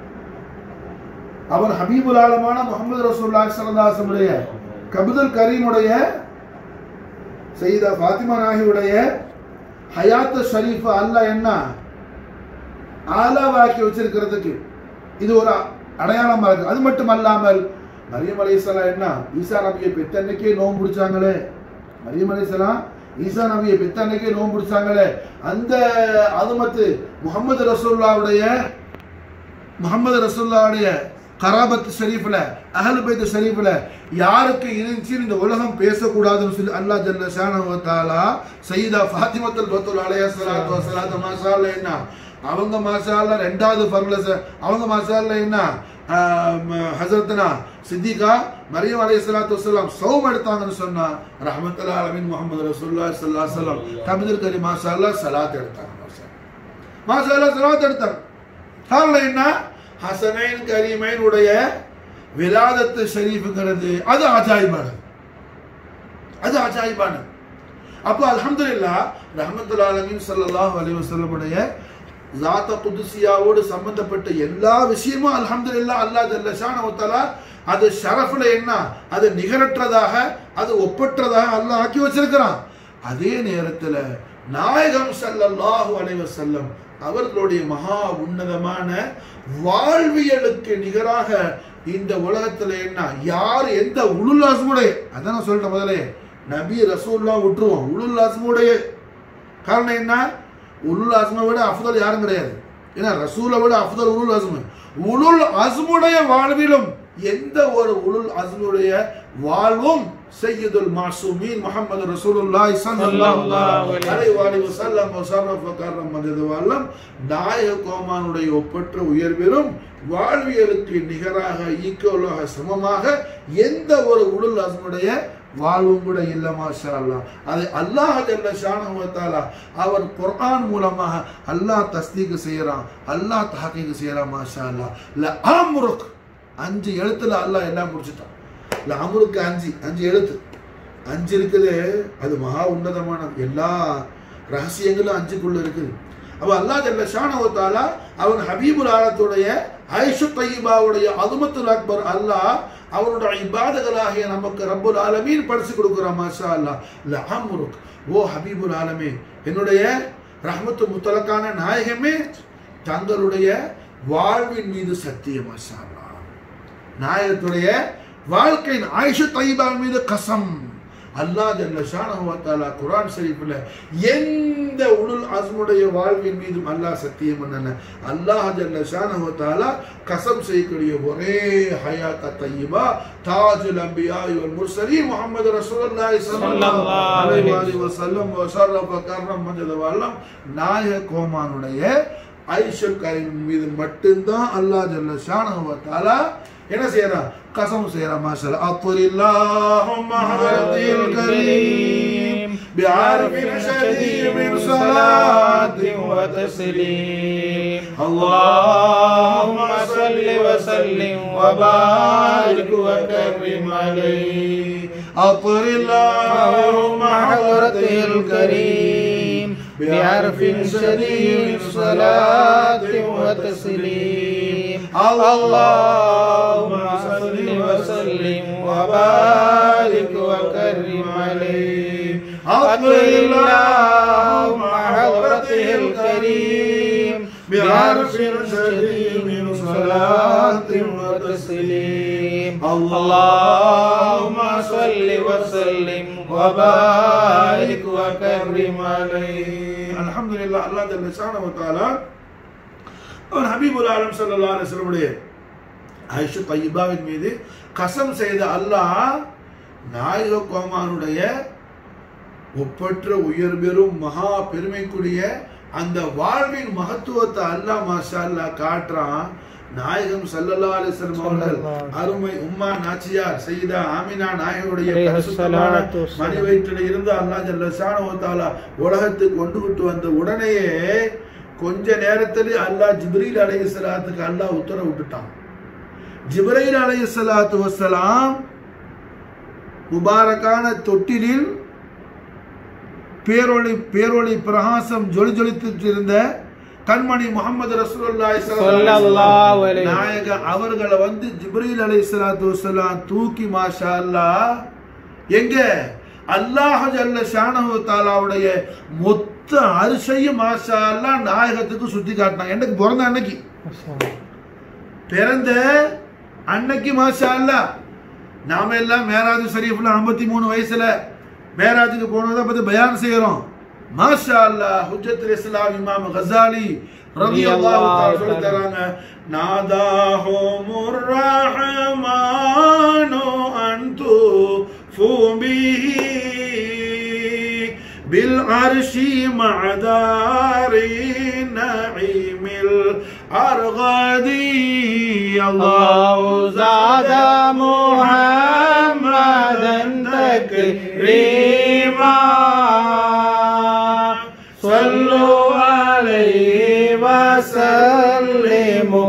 S1: அவர் ஹபீபுல் ஆலமான முகமது ரசூலுல்லாஹி ஸல்லல்லாஹு அலைஹி வஸல்லம் கபிதுல் கரீமுடைய சையதா ஃபாத்திமா நாயியுடைய ஹயாத் ஷரீஃப் அல்லாஹ் என்ன ஆலாவாக்கி வச்சிருக்கிறதுக்கு இது ஒரு அடையாளமா இருக்கு அது மட்டும் அல்லாமல் மரியம் அலைஹிஸ்ஸலாம் என்ன ஈசா நபியை பெத்த அன்னைக்கே நோன்பு பிடிச்சாங்களே மரியம் அலைஹிஸ்ஸலாம் ஈசா நபியை பெத்த அன்னைக்கே நோன்பு பிடிச்சாங்களே அந்த அதுமத்து முகமது ரசூல்லாவுடைய முகமது ரசூல்லாவுடைய கராபத் ஷரீஃப்ல அஹல் பைத் ஷரீஃப்ல யாருக்கு இருந்துச்சு இந்த உலகம் பேசக்கூடாதுன்னு சொல்லி அல்லாஹ் ஜல்ல ஷானஹு வ தஆலா சையதா ஃபாத்திமத்துல் பத்துல் அலைஹி ஸலாத்து வஸலாம் மாஷா அல்லாஹ் என்ன அவங்க மாஷா அல்லாஹ் ரெண்டாவது ஃபர்ல அவங்க மாஷா அல்லாஹ் என்ன ஹசரத்னா சித்திகா மரியம் அலைஹி ஸலாத்து வஸலாம் சௌம் எடுத்தாங்கன்னு சொன்னா ரஹ்மத்துல்லாஹி அலமின் முஹம்மது ரசூலுல்லாஹி ஸல்லல்லாஹு அலைஹி வஸல்லம் கபிதர் கரி மாஷா அல்லாஹ் ஸலாத் எடுத்தாங்க மாஷா மாஷா அல்லாஹ் ஸலாத் எடுத்தாங்க காரணம் என்ன ஹசனைன் கரீமைன் உடைய விலாதத்து ஷரீஃபுங்கிறது அது அஜாயிபானது அது அஜாயிபானது அப்போ அல்ஹம்துலில்லா ரஹமத்துல் ஆலமீன் ஸல்லல்லாஹு அலைஹி வஸல்லமுடைய ஜாத்த குதுசியாவோடு சம்பந்தப்பட்ட எல்லா விஷயமும் அல்ஹம்துலில்லா அல்லாஹ் ஜல்ல ஷானஹு வ தஆலா அது ஷரஃப்ல என்ன அது நிகரற்றதாக அது ஒப்பற்றதாக அல்லாஹ் ஆக்கி வச்சிருக்கிறான் அதே நேரத்துல நாயகம் ஸல்லல்லாஹு அலைஹி வஸல்லம் அவர்களுடைய மகா உன்னதமான வாழ்வியலுக்கு நிகராக இந்த உலகத்துல என்ன யார் எந்த உளுல் அஸ்முடைய அதான் நான் சொல்லிட்டேன் முதலே நபி ரசூல்லா விட்டுருவோம் உளுல் அஸ்முடைய காரணம் என்ன உளுல் அஸ்மை விட அஃதல் யாரும் கிடையாது ஏன்னா ரசூலை விட அஃதல் உளுல் அஸ்மு உளுல் அஸ்முடைய வாழ்விலும் எந்த ஒரு உளுல் அஸ்முடைய வாழ்வும் சையதுல் மாசூமீன் முஹம்மது ரசூலுல்லாஹி ஸல்லல்லாஹு அலைஹி வஸல்லம் வஸர்ரஃப கர்ரம் மஜது வல்லம் நாயக கோமானுடைய ஒப்பற்ற உயர்விலும் வாழ்வியலுக்கு நிகராக ஈக்குவலாக சமமாக எந்த ஒரு உளுல் அஸ்முடைய வாழ்வும் கூட இல்ல மாஷா அல்லாஹ் அதை அல்லாஹ் ஜல்ல ஷானஹு வ தஆலா அவர் குர்ஆன் மூலமாக அல்லாஹ் தஸ்தீக் செய்யறான் அல்லாஹ் தஹகீக் செய்யறான் மாஷா அல்லாஹ் ல அம்ருக் அஞ்சு எழுத்துல அல்லாஹ் எல்லாம் முடிச்சிட்டான் ல அம்ருக்கு அஞ்சு அஞ்சு எழுத்து அஞ்சு இருக்குது அது மகா உன்னதமான எல்லா ரகசியங்களும் அஞ்சுக்குள்ள இருக்குது அப்ப அல்லாஹ் ஜல்ல ஷானஹு வ தஆலா அவன் ஹபீபுல் ஆலத்துடைய ஐஷு தையிபாவுடைய அதுமத்துல் அக்பர் அல்லாஹ் அவனுடைய இபாதகளாகிய நமக்கு ரப்புல் ஆலமீன் படிச்சு கொடுக்குறான் மாஷா அல்லாஹ் ல அம்ருக் ஓ ஹபீபுல் ஆலமே என்னுடைய ரஹ்மத்து முத்தலக்கான நாயகமே தங்களுடைய வாழ்வின் மீது சத்தியம் மாஷா அல்லாஹ் நாயகத்துடைய வாழ்க்கையின் ஆயுஷு தைபாவின் மீது கசம் அல்லாஹ் ஜல்ல ஷானஹு வ தஆலா குர்ஆன் ஷரீஃப்ல எந்த உலுல் அஸ்முடைய வாழ்வின் மீதும் அல்லாஹ் சத்தியம் பண்ணன அல்லாஹ் ஜல்ல ஷானஹு வ தஆலா கசம் செய்யக்கூடிய ஒரே ஹயாத் தய்யிபா தாஜுல் அன்பியா வல் முர்சலீன் முஹம்மது ரசூலுல்லாஹி ஸல்லல்லாஹு அலைஹி வஸல்லம் வ ஷர்ரஃப கர்ரம் மஜத வல்லம் நாயக கோமானுடைய ஐஷல் கரீம் மீது மட்டும்தான் அல்லாஹ் ஜல்ல ஷானஹு வ தஆலா என்ன செய்யறான் கசம் செய்யறான் மாஷா அத்துலில்லாஹும்ம ஹரதில் கரீம் بعرف شديد من صلاة
S2: وتسليم اللهم صل وسلم وبارك وكرم عليه
S1: أطر اللهم
S2: حضرته الكريم بعرف شديد من صلاة وتسليم اللهم صل وسلم وبارك وكرم عليه أطل اللهم حضرته الكريم بعرش شديد من صلاة وتسليم اللهم صل وسلم وبارك وكرم عليه
S1: الحمد لله அல்லாஹ் ஜல்ல ஷானஹு வ தஆலா அவன் ஹபீபுல் ஆலம் ஸல்லல்லாஹு அலைஹி வஸல்லமுடைய ஆயிஷு தையிபாவின் மீது கசம் செய்த அல்லாஹ் நாயக கோமானுடைய ஒப்பற்ற உயர் பெரும் மகா பெருமைக்குரிய அந்த வாழ்வின் மகத்துவத்தை அல்லாஹ் மாஷா அல்லாஹ் காட்டுறான் நாயகம் ஸல்லல்லாஹு அலைஹி வஸல்லம் அவர்கள் அருமை உம்மா நாச்சியார் சையதா ஆமினா நாயகருடைய
S2: அலைஹி
S1: பரிசுத்தமான
S2: ஸலாத்து வஸ்ஸலாம்.
S1: மணி வயிற்றில் இருந்து அல்லாஹ் ஜல்ல ஷானஹு வ தஆலா உலகத்துக்கு கொண்டு விட்டு வந்த உடனேயே கொஞ்ச நேரத்தில் அல்லாஹ் ஜிப்ரீல் அலைஹிஸ்ஸலாத்துக்கு அல்லாஹ் உத்தரவு விட்டுட்டான் ஜிப்ரீல் அலைஹிஸ்ஸலாத்து வஸ்ஸலாம் முபாரக்கான தொட்டிலில் பேரொளி பேரொளி பிரகாசம் ஜொலி ஜொலித்து இருந்த கண்மணி முகமது ரசூலுல்லாஹி
S2: ஸல்லல்லாஹு அலைஹி
S1: நாயக அவர்களை வந்து ஜிப்ரீல் அலைஹிஸ்ஸலாத்து வஸலாம் தூக்கி மாஷா அல்லாஹ் எங்க அல்லாஹ் ஜல்ல ஷானஹு தாலாவுடைய மொத்த அரிசையும் மாஷா அல்லாஹ் நாயகத்துக்கு சுத்தி காட்டினாங்க எனக்கு பிறந்த அன்னைக்கு பிறந்த அன்னைக்கு மாஷா அல்லாஹ் நாம எல்லாம் மேராஜ் ஷரீஃப்ல 53 மூணு வயசுல மேராஜுக்கு போனதை பத்தி பயான் செய்யறோம் மாஷா அல்லாஹ் ஹுஜ்ஜத்துல் இஸ்லாம் இமாம் கஸாலி ரலியல்லாஹு தஆலா சொல்லி தராங்க நாதாஹுமுர் ரஹமானு அன்து ஃபுபிஹி بالعرش مع دار النعيم الأرغدي
S2: الله زاد محمدا تكريما صلوا عليه وسلموا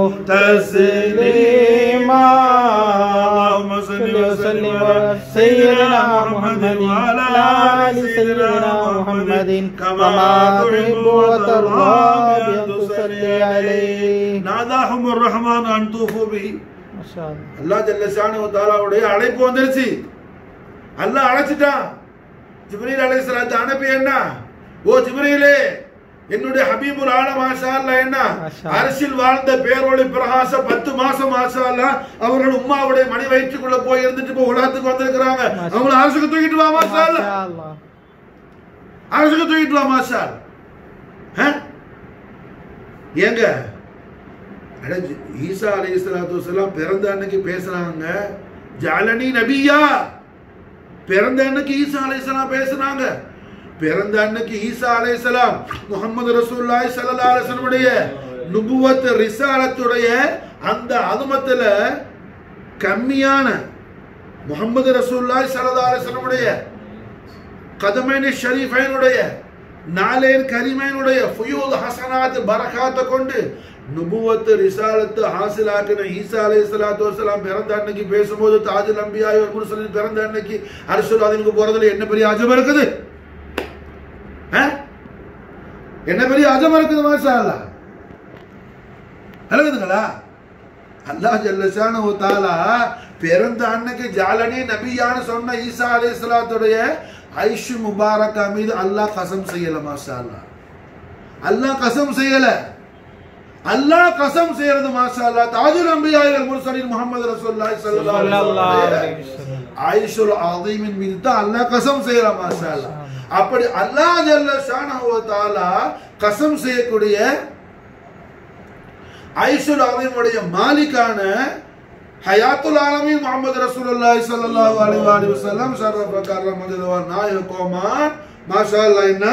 S2: تسليما
S1: اللهم صل وسلم على
S2: سيدنا محمد وعلى آل سيدنا محمد كما تحب وترضى بأن تصلي عليه
S1: நாதாஹும் ரஹ்மான் அன் தூஃபு பிஹி
S2: ما شاء الله
S1: அல்லாஹ் ஜல்ல ஷானஹு தஆலாவுடைய அழைப்பு வந்துருச்சு அல்லாஹ் அழைச்சிட்டான் ஜிப்ரீல் அலைஹிஸ்ஸலாத்து அனுப்பி என்ன ஓ ஜிப்ரீலே என்னுடைய ஹபீபுல் ஆலம் மாஷா அல்லாஹ் என்ன
S2: மாஷா
S1: அரசில் வாழ்ந்த பேரொளி பிரகாச பத்து மாசம் மாஷா அல்லாஹ் அவர்கள் உம்மாவுடைய மணி வயிற்றுக்குள்ள போய் இருந்துட்டு இப்போ உலகத்துக்கு வந்திருக்கிறாங்க
S2: மாஷா.
S1: அவங்கள அரசுக்கு தூக்கிட்டு வா மாஷா
S2: ما
S1: அல்லாஹ்
S2: شاء الله
S1: அரசுக்கு தூக்கிட்டு வா மாஷா அல்லாஹ். ஆ? ஏங்க அட, ஜி- ஈசா அலைஹிஸ்ஸலாத்து வஸலாம் பிறந்த அன்னைக்கு பேசுறாங்க ஜாலனி நபியா பிறந்த அன்னைக்கு ஈசா அலைஹிஸ்ஸலாம் பேசுனாங்க பிறந்த அன்னைக்கு ஈசா அலைஹிஸ்ஸலாம் முகமது ரசூலுல்லாஹி ஸல்லல்லாஹு அலைஹி வஸல்லமுடைய நுபுவத் ரிசாலத்துடைய அந்த அதுமத்துல கம்மியான முகமது ரசூலுல்லாஹி ஸல்லல்லாஹு அலைஹி வஸல்லமுடைய கதமைனி ஷரீஃபைனுடைய நாலேன் கரிமைனுடைய ஃபுயூத் ஹசனாத் பரகாத்தை கொண்டு நுபுவத்து ரிசாலத்து ஹாசிலாக்கின ஈசா அலைஹி ஸலாத்து வஸலாம் பிறந்த அன்னைக்கு பேசும்போது தாஜுல் அம்பியா வல் முர்சலின் பிறந்த அன்னைக்கு அர்ஷுல் அதினுக்கு போறதுல என்ன பெரிய அஜம் இருக்குது ஆ? என்ன பெரிய அஜம் இருக்குது மாஷா அல்லாஹ் அழகுதுங்களா அல்லாஹ் ஜல்லஷானு தாலா பிறந்த அன்னைக்கு ஜாலனி நபியான்னு சொன்ன ஈசா அலைஹிஸ்ஸலாத்துடைய ஐஷு முபாரக்கா மீது அல்லாஹ் கசம் செய்யல மாஷா அல்லாஹ் அல்லாஹ் கசம் செய்யல அல்லாஹ் கசம் செய்யறது மாஷா அல்லாஹ் தாஜுல் அம்பியாயில் முர்சலின் முஹம்மது ரசூலுல்லாஹி ஸல்லல்லாஹு
S2: صلى الله
S1: அலைஹி
S2: عليه
S1: வஸல்லம்
S2: وسلم
S1: ஆயிஷுல் ஆதீமின் மீது தான் அல்லாஹ் கசம் செய்யலாம் மாஷா அல்லாஹ் அப்படி அல்லாஹ் ஜல்ல ஷானஹு வ தஆலா கசம் செய்யக்கூடிய ஐஷுல் ஆதீமுடைய மாலிக்கான ஹயாத்துல் ஆலமீன் முஹம்மது ரசூலுல்லாஹி ஸல்லல்லாஹு அலைஹி வ வஸல்லம் ஷரஃப கர்ரம் மஜ்தவ நாயகோமா மாஷா அல்லாஹ் என்ன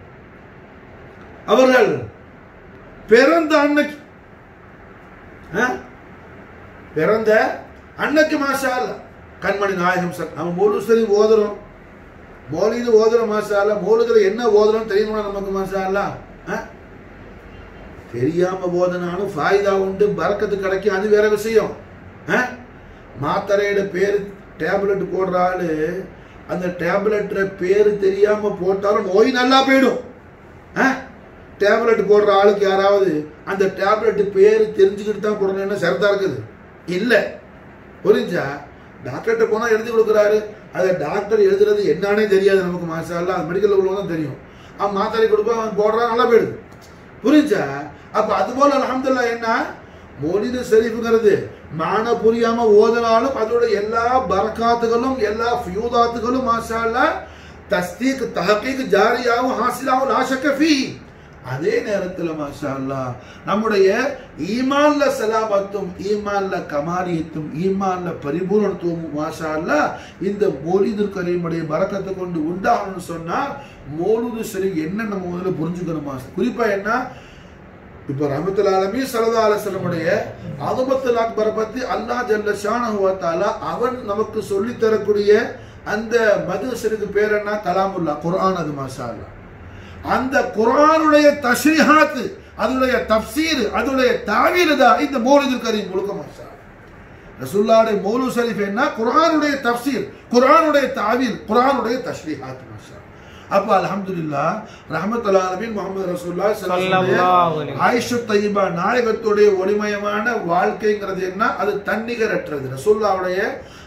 S1: அவர்கள் பிறந்த அன்னைக்கு ஆ? பிறந்த அன்னைக்கு மாஷா அல்லாஹ் கண்மணி நாயகம் சார் நம்ம மௌலு சரி ஓதுறோம் மௌலிது ஓதுறோம் மாஷா அல்லாஹ் மௌலுதுல என்ன ஓதுறோம் தெரியுமா நமக்கு மாஷா அல்லாஹ் ஆ? தெரியாம ஓதுனாலும் ஃபாய்தா உண்டு பறக்கத்து கிடைக்கும் அது வேற விஷயம் ஆ? மாத்திரையோட பேர் டேப்லெட் போடுற ஆளு அந்த டேப்லெட்ல பேர் தெரியாம போட்டாலும் நோய் நல்லா போயிடும் ஆ? டேப்லெட் போடுற ஆளுக்கு யாராவது அந்த டேப்லெட் பேர் தெரிஞ்சுக்கிட்டு தான் போடணும்னு சரதா இருக்குது இல்லை புரிஞ்சா டாக்டர்கிட்ட போனால் எழுதி கொடுக்குறாரு அதை டாக்டர் எழுதுறது என்னன்னே தெரியாது நமக்கு மாசால அது மெடிக்கல் உள்ளவங்க தான் தெரியும் அவன் மாத்திரை கொடுப்பான் அவன் போடுறான் நல்லா போயிடுது புரிஞ்சா அப்ப அது போல அல்ஹம்துலில்லாஹ் என்ன மொழிது ஷரீஃபுங்கிறது மான புரியாம ஓதினாலும் அதோட எல்லா பரக்காத்துகளும் எல்லா ஃபியூதாத்துகளும் மாஷா அல்லாஹ் தஸ்தீக் தஹகீக் ஜாரியாவும் ஹாசிலாவும் லா ஷக்க ஃபீ அதே நேரத்தில் மாஷா அல்லாஹ் நம்முடைய ஈமான்ல சலாமத்தும் ஈமான்ல கமாரியத்தும் ஈமான்ல பரிபூரணத்துவமும் மாஷா அல்லாஹ் இந்த மோலிது கரீமுடைய பரக்கத்தை கொண்டு உண்டாகணும்னு சொன்னா மோலுது சரி என்ன நம்ம முதல்ல புரிஞ்சுக்கணுமா குறிப்பா என்ன இப்ப ரஹமத்துல் ஆலமி சல்லா அலுவலமுடைய அதுபத்துல் அக்பரை பத்தி அல்லாஹ் ஜல்ல ஷானஹு வ தஆலா அவன் நமக்கு சொல்லி தரக்கூடிய அந்த மதுசருக்கு பேர் என்ன கலாமுல்லா குர்ஆன் அது மாஷா அல்லாஹ் அந்த குர்ஆனுடைய தஷ்ரீஹாத் அதனுடைய தஃப்சீர் அதனுடைய தாவீல் தான் இந்த மௌலிதுல் கரீம் முழுக்க மாஷா அல்லாஹ். ரசூலுல்லாஹ்வுடைய மௌலு ஷரீஃப் என்ன குர்ஆனுடைய தஃப்சீர் குர்ஆனுடைய தாவீல் குர்ஆனுடைய தஷ்ரீஹாத் மாஷா அல்லாஹ். அப்ப அல்ஹம்துலில்லாஹ் ரஹ்மத்துல் ஆலமீன் முஹம்மது ரசூலுல்லாஹ் ஸல்லல்லாஹு
S2: ஸல்லல்லாஹு
S1: அலைஹி
S2: அலைஹி
S1: ஆயிஷு தையீபா நாயகத்துடைய ஒளிமயமான வாழ்க்கைங்கிறது என்ன அது தன்னிகரற்றது ரசூல்லாவுடைய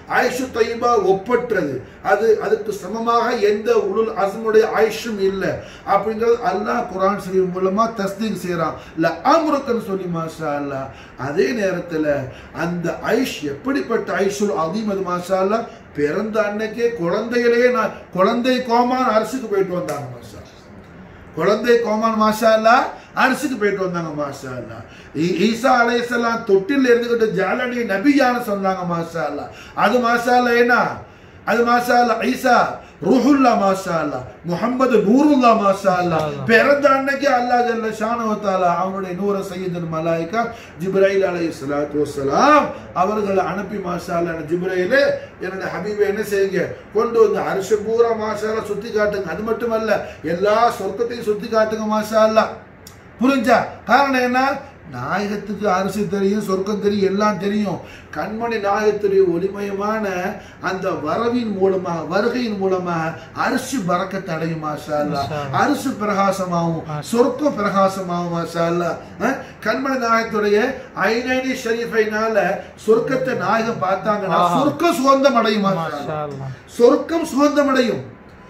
S1: ஆயுஷு தையீபா ஒப்பற்றது அது அதுக்கு சமமாக எந்த உளுல் அஸ்முடைய ஆயுஷும் இல்லை அப்படிங்கிறது அல்லாஹ் குரான் ஷரீஃப் மூலமா தஸ்தீக் செய்யறான் ல அம்ருக்கன்னு சொல்லி மாஷா அல்லாஹ் அதே நேரத்துல அந்த ஐஷ் எப்படிப்பட்ட ஐஷுல் அதீம் அது மாஷா அல்லாஹ் பிறந்த அன்னைக்கே குழந்தையிலேயே நான் குழந்தை கோமான் அரசுக்கு போயிட்டு வந்தாங்க மாஷா குழந்தை கோமான் மாஷா அல்லா அரசுக்கு போயிட்டு வந்தாங்க மாஷா அல்லா ஈ- ஈசா அலைஹிஸ்ஸலாம் தொட்டில் இருந்துகிட்டு ஜாலனி நபியான்னு சொன்னாங்க மாஷா அல்லா அது மாஷா அல்லா என்ன அது மாஷா அல்லா ஈசா ரூஹுல்லா மாஷா அல்லா முஹம்மது நூருல்லா மாஷா அல்லா பிறந்த அன்னைக்கு அல்லாஹ் ஜல்ல ஷானஹு தஆலா அவனுடைய நூற சையதுல் மலாயிகா ஜிப்ரைல் அலைஹிஸ்ஸலாத்து வஸ்ஸலாம் அவர்களை அனுப்பி மாஷா அல்லா ஜிப்ரைலே என்னோட ஹபீபை என்ன செய்யுங்க கொண்டு வந்து அரிசி பூரா மாஷா அல்லா சுத்தி காட்டுங்க அது மட்டுமல்ல எல்லா சொர்க்கத்தையும் சுத்தி காட்டுங்க மாஷா அல்லா புரிஞ்சா காரணம் என்ன நாயகத்துக்கு அரிசி தெரியும் சொர்க்கம் தெரியும் எல்லாம் தெரியும் கண்மணி நாயகத்துடைய ஒளிமயமான அந்த வரவின் மூலமா வருகையின் மூலமா அரிசி பறக்கத்தை அடையும் மாஷா அல்லாஹ்.
S2: மாஷா அல்லாஹ்.
S1: அரிசி பிரகாசமாகும் சொர்க்கம் பிரகாசமாகும் மாஷா அல்லாஹ். அஹ், கண்மணி நாயகத்துடைய ஐநேனி ஷரீஃபைனால சொர்க்கத்தை நாயகம் பார்த்தாங்கன்னா
S2: ஆஹா.
S1: சொர்க்கம் சுகந்தம் அடையும் மாஷா
S2: மாஷா
S1: அல்லாஹ்.
S2: அல்லாஹ்.
S1: சொர்க்கம் சுகந்தம் அடையும்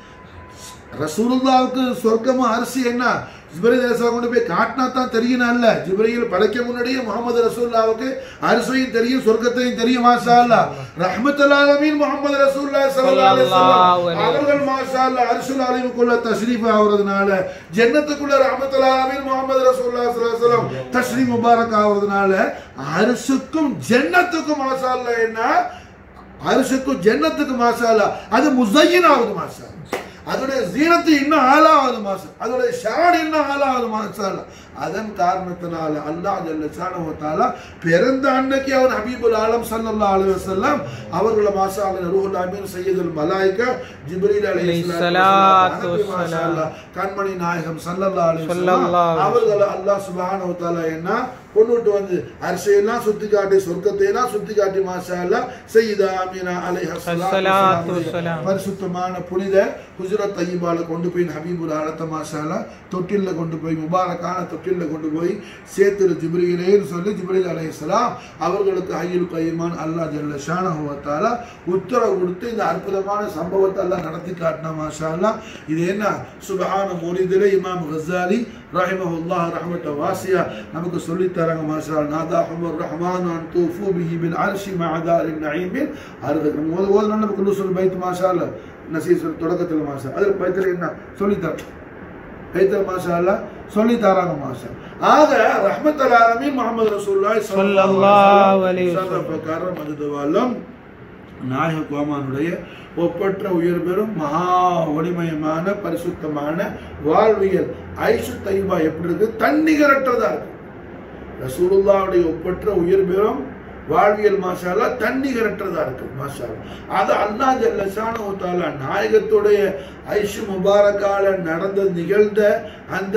S1: ரசூலுல்லாவுக்கு சொர்க்கமும் அரிசி என்ன ஜிப்ரீல் அலைஹிஸ்ஸலாம் கொண்டு போய் காட்டினா தான் தெரியும் அல்ல ஜிப்ரீல் படைக்க முன்னாடியே முகமது ரசூலுல்லாவுக்கு அரிசியும் தெரியும் சொர்க்கத்தையும் தெரியும் மாஷா அல்லாஹ் ரஹ்மத்துல் ஆலமீன் முகமது ரசூலுல்லாஹி ஸல்லல்லாஹு அலைஹி
S2: ஸல்லல்லாஹு
S1: வஸல்லம்
S2: அலைஹி
S1: அவர்கள் மாஷா அல்லாஹ் அரிசுல் ஆலமீனுக்குள்ள தஷ்ரீஃப் ஆகுறதுனால ஜன்னத்துக்குள்ள ரஹ்மத்துல் ஆலமீன் முகமது ரசூலுல்லாஹி ஸல்லல்லாஹு அலைஹி வஸல்லம் தஷ்ரீஃப் முபாரக் ஆகுறதுனால அரிசுக்கும் ஜன்னத்துக்கும் மாஷா அல்லாஹ் என்ன அரிசுக்கும் ஜன்னத்துக்கு மாஷா அல்லாஹ் அது முஸையின் ஆகுது மாஷா அல்லாஹ். அதோடைய ஜீனத்து இன்னும் ஆளாவது மாசம் அதோடைய ஷான் இன்னும் ஆளாவது மாசம் அதன் காரணத்தினால அல்லாஹ் ஜல்ல ஷானஹு தஆலா பிறந்த அன்னைக்கு அவர் ஹபீபுல் ஆலம் ஸல்லல்லாஹு அலைஹி வஸல்லம் அவர்களை மாஷா அல்லாஹ் ரூஹுல் அமீன் சையதுல் மலாயிகா ஜிப்ரீல்
S2: அலைஹிஸ்ஸலாத்து
S1: அலைஹிஸ்ஸலாத்து மாஷா அல்லாஹ் கண்மணி நாயகம் ஸல்லல்லாஹு அலைஹி வஸல்லம்
S2: ஸல்லல்லாஹு அலைஹி
S1: அவர்களை அல்லாஹ் சுப்ஹானஹு வ தஆலா என்ன கொண்டுட்டு வந்து அரிசையெல்லாம் சுத்தி காட்டி சொர்க்கத்தை எல்லாம் சுத்தி காட்டி மாஷா அல்லாஹ் சையதா ஆமினா அலைஹா
S2: அஸ்ஸலாத்து வஸ்ஸலாம்.
S1: பரிசுத்தமான புனித குஜராத் தையீபால கொண்டு போய் ஹபீபுல் ஆலத்த மாஷாலா தொட்டில்ல கொண்டு போய் முபாரக்கான தொட்டில்ல கொண்டு போய் சேர்த்துரு ஜிப்ரீலேன்னு சொல்லி ஜிப்ரீல் அலைஹிஸ்ஸலாம் அவர்களுக்கு ஹையுல் கைமான் அல்லாஹ் ஜல்ல ஷானஹு வ தஆலா உத்தரவு கொடுத்து இந்த அற்புதமான சம்பவத்தை எல்லாம் நடத்தி காட்டினா மாஷாலா இது என்ன சுபஹான மௌலிதிலே இமாம் கஸாலி ரஹிமஹுல்லாஹ் ரஹ்மத்த வாசியா நமக்கு சொல்லி தராங்க மாஷா நாதா ஹுமர் ரஹ்மான் அன் தூஃபு பிஹி பில் அர்ஷி மஅதாரின் நஈமின் அருகு நம்ம ஓத ஓதுனா நமக்கு நுசுல் பைத் மாஷா அல்லாஹ் நசீஸ் தொடக்கத்தில் மாஷா அதில் பைத்தில் என்ன சொல்லி தர பைத்தில் மாஷா அல்லாஹ் சொல்லி தராங்க மாஷா ஆக ரஹ்மத்துல் ஆலமீன் முஹம்மது ரசூலுல்லாஹி
S2: ஸல்லல்லாஹு அலைஹி வஸல்லம்.
S1: பிரகாரம் மதுதவாலம் நாயக கோமானுடைய ஒப்பற்ற உயர் பெறும் மகா ஒளிமயமான பரிசுத்தமான வாழ்வியல் ஐசு தைபா எப்படி இருக்கு தன்னிகரற்றதா இருக்கு ரசூலுல்லாவுடைய ஒப்பற்ற உயர் பெறும் வாழ்வியல் மாஷாலா தன்னிகரற்றதா இருக்கு மாஷாலா அது அல்லாஹ் ஜல்லஷானு தாலா நாயகத்துடைய ஐஷு முபாரக்கால நடந்த நிகழ்ந்த அந்த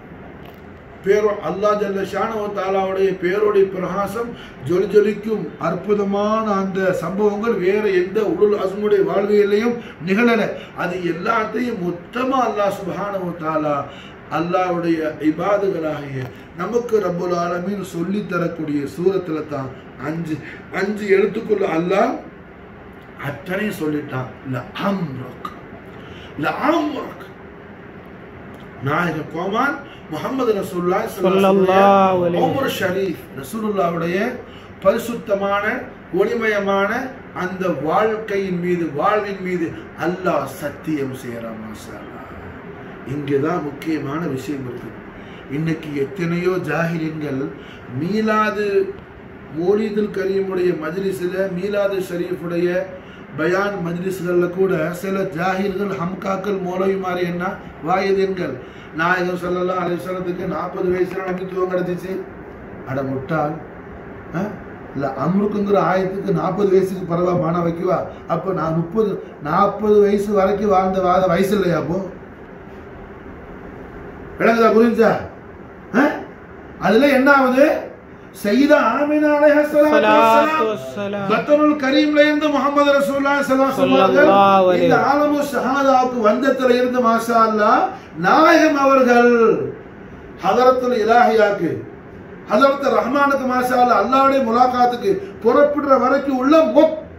S1: பேரோ அல்லாஹ் ஜல்ல ஷானஹு தாலாவுடைய பேரோடைய பிரகாசம் ஜொலி ஜொலிக்கும் அற்புதமான அந்த சம்பவங்கள் வேற எந்த உடல் அசுமுடைய வாழ்வியலையும் நிகழல அது எல்லாத்தையும் மொத்தமா அல்லாஹ் சுப்ஹானஹு தாலா அல்லாஹ்வுடைய இபாதுகளாகிய நமக்கு ரப்புல் ஆலமீன் சொல்லி தரக்கூடிய சூரத்துல தான் அஞ்சு அஞ்சு எழுத்துக்குள்ள அல்லாஹ் அத்தனையும் சொல்லிட்டான் ல அம்ரக் ல அம்ரக் நாயக கோமான் முகமது ரசூலுல்லாஹி
S2: ஸல்லல்லாஹு அலைஹி
S1: உமர் ஷரீஃப் ரசூலுல்லாவுடைய பரிசுத்தமான ஒளிமயமான அந்த வாழ்க்கையின் மீது வாழ்வின் மீது அல்லாஹ் சத்தியம் செய்யறான் மாஷா அல்லாஹ். இங்கதான் முக்கியமான விஷயம் இருக்கு இன்னைக்கு எத்தனையோ ஜாகிரியன்கள் மீலாது மோலிதுல் கரீமுடைய மஜ்லிஸில் மீலாது ஷரீஃபுடைய பயான் மஜ்லிஸ்கள்ல கூட சில ஜாகிர்கள் ஹம்காக்கள் மௌலவி மாதிரி என்ன வாயுதீன்கள் நாயகம் ஸல்லல்லாஹு அலைஹி வஸல்லத்துக்கு நாற்பது வயசுல நம்பித்துவம் கிடைச்சிச்சு அட முட்டாள் ஆ? இல்ல அம்ருக்குங்கிற ஆயத்துக்கு நாற்பது வயசுக்கு பரவா மாண வைக்குவா அப்ப நான் முப்பது நாற்பது வயசு வரைக்கும் வாழ்ந்த வாத வயசு இல்லையா அப்போ விளங்குதா புரிஞ்சா ஆ? அதுல என்ன ஆகுது சையதா ஆமினா அலைஹிஸ்ஸலாத்து
S2: ஸலாத்து
S1: வஸ்ஸலாம்
S2: வஸ்ஸலாம்.
S1: பத்தனுல் கரீம்ல இருந்து முகமது ரசூலுல்லாஹி ஸல்லல்லாஹு அலைஹி
S2: ஸல்லல்லாஹு
S1: வஸல்லம்
S2: அலைஹி
S1: இந்த ஆலமு ஷஹாதாவுக்கு வந்தத்துல இருந்து மாஷா அல்லாஹ் நாயகம் அவர்கள் ஹதரத்துல் இலாஹியாக்கு ஹதரத் ரஹ்மானுக்கு மாஷா அல்லாஹ் அல்லாஹ்வுடைய முலாகாத்துக்கு புறப்படுற வரைக்கும் உள்ள மொத்த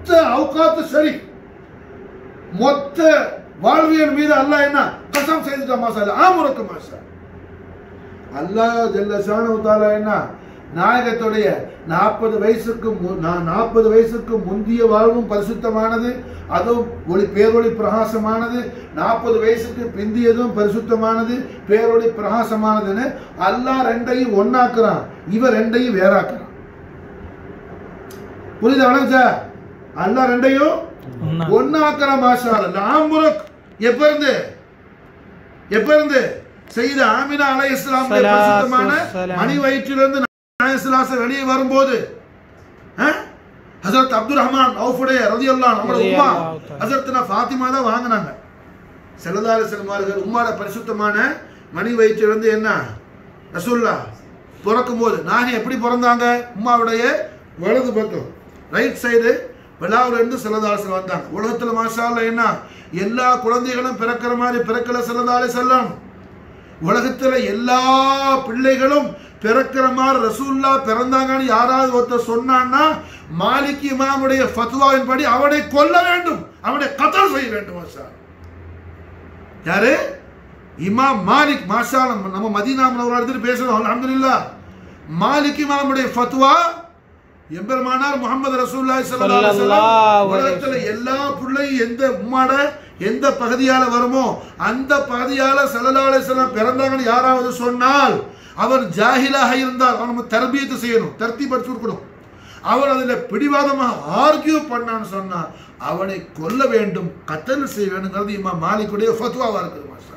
S1: மொத்த அவுகாத்து சரி மொத்த வாழ்வியல் மீது அல்லாஹ் என்ன கசம் செய்துட்டா மாசா இல்ல ஆமுறக்க மாசா அல்லாஹ் ஜல்ல ஷானு தாலா என்ன நாயகத்துடைய நாற்பது வயசுக்கு நாற்பது வயசுக்கு முந்திய வாழ்வும் பரிசுத்தமானது அதுவும் ஒளி பேரொளி பிரகாசமானது நாற்பது வயசுக்கு பிந்தியதும் பரிசுத்தமானது பேரொளி பிரகாசமானதுன்னு அல்லாஹ் ரெண்டையும் ஒன்னாக்குறான் இவன் ரெண்டையும் வேறாக்குறான் புரியுதா வணக்கம் சார் அல்லாஹ் ரெண்டையும்
S2: ஒண்ணா.
S1: ஒன்னாக்கிற மாஷா நாம்புரக் எப்ப இருந்து எப்ப இருந்து செய்த ஆமினா அலை இஸ்லாம்
S2: ஸலாத்து
S1: பரிசுத்தமான
S2: வஸ்ஸலாம்.
S1: மணி வயிற்றிலிருந்து நாயசுலாச வெளியே வரும்போது ஹசரத் அப்துல் ரஹ்மான் அவுஃபுடைய ரதியல்லான் நம்மளோட உம்மா
S2: ரலியல்லாஹு தஆலா.
S1: ஹசரத்னா ஃபாத்திமா தான் வாங்கினாங்க செல்லதார செல்மார்கள் உம்மாட பரிசுத்தமான மணி வயிற்றிலிருந்து என்ன ரசூல்லா பிறக்கும் போது நாங்க எப்படி பிறந்தாங்க உம்மாவுடைய வலது பக்கம் ரைட் சைடு விழாவுல இருந்து செல்லதாரசன் வந்தாங்க உலகத்துல மாஷால்ல என்ன எல்லா குழந்தைகளும் பிறக்கிற மாதிரி பிறக்கல செல்லதாலே செல்லம் உலகத்துல எல்லா பிள்ளைகளும் பிறக்கிற மாதிரி ரசூல்லா பிறந்தாங்கன்னு யாராவது ஒருத்தர் சொன்னான்னா மாலிக் இமாமுடைய ஃபத்வாவின் படி அவனை கொல்ல வேண்டும் அவனை கத்தல் செய்ய வேண்டும் மாஷா யாரு இமாம் மாலிக் மாஷா நம்ம நம்ம மதீனா ஒரு இடத்துல பேசுறோம் அல்ஹம்துலில்லாஹ் மாலிக் இமாமுடைய ஃபத்வா எம்பெருமானார் முகமது ரசூலுல்லாஹி ஸல்லல்லாஹு அலைஹி வஸல்லம்
S2: ஸல்லல்லாஹு அலைஹி
S1: உலகத்துல எல்லா பிள்ளையும் எந்த உம்மாட எந்த பகுதியால வருமோ அந்த பகுதியால ஸல்லல்லாஹு அலைஹி வஸல்லம் பிறந்தாங்கன்னு யாராவது சொன்னால் அவர் ஜாஹிலாக இருந்தால் அவன் நம்ம தர்பியத்தை செய்யணும் தர்த்தி படிச்சு கொடுக்கணும் அவர் அதில் பிடிவாதமாக ஆர்கியூ பண்ணான்னு சொன்னா அவனை கொல்ல வேண்டும் கத்தல் செய்ய வேண்டுங்கிறது இம்மா மாலிக்குடைய ஃபத்வாவா இருக்குது மாஸ்டர்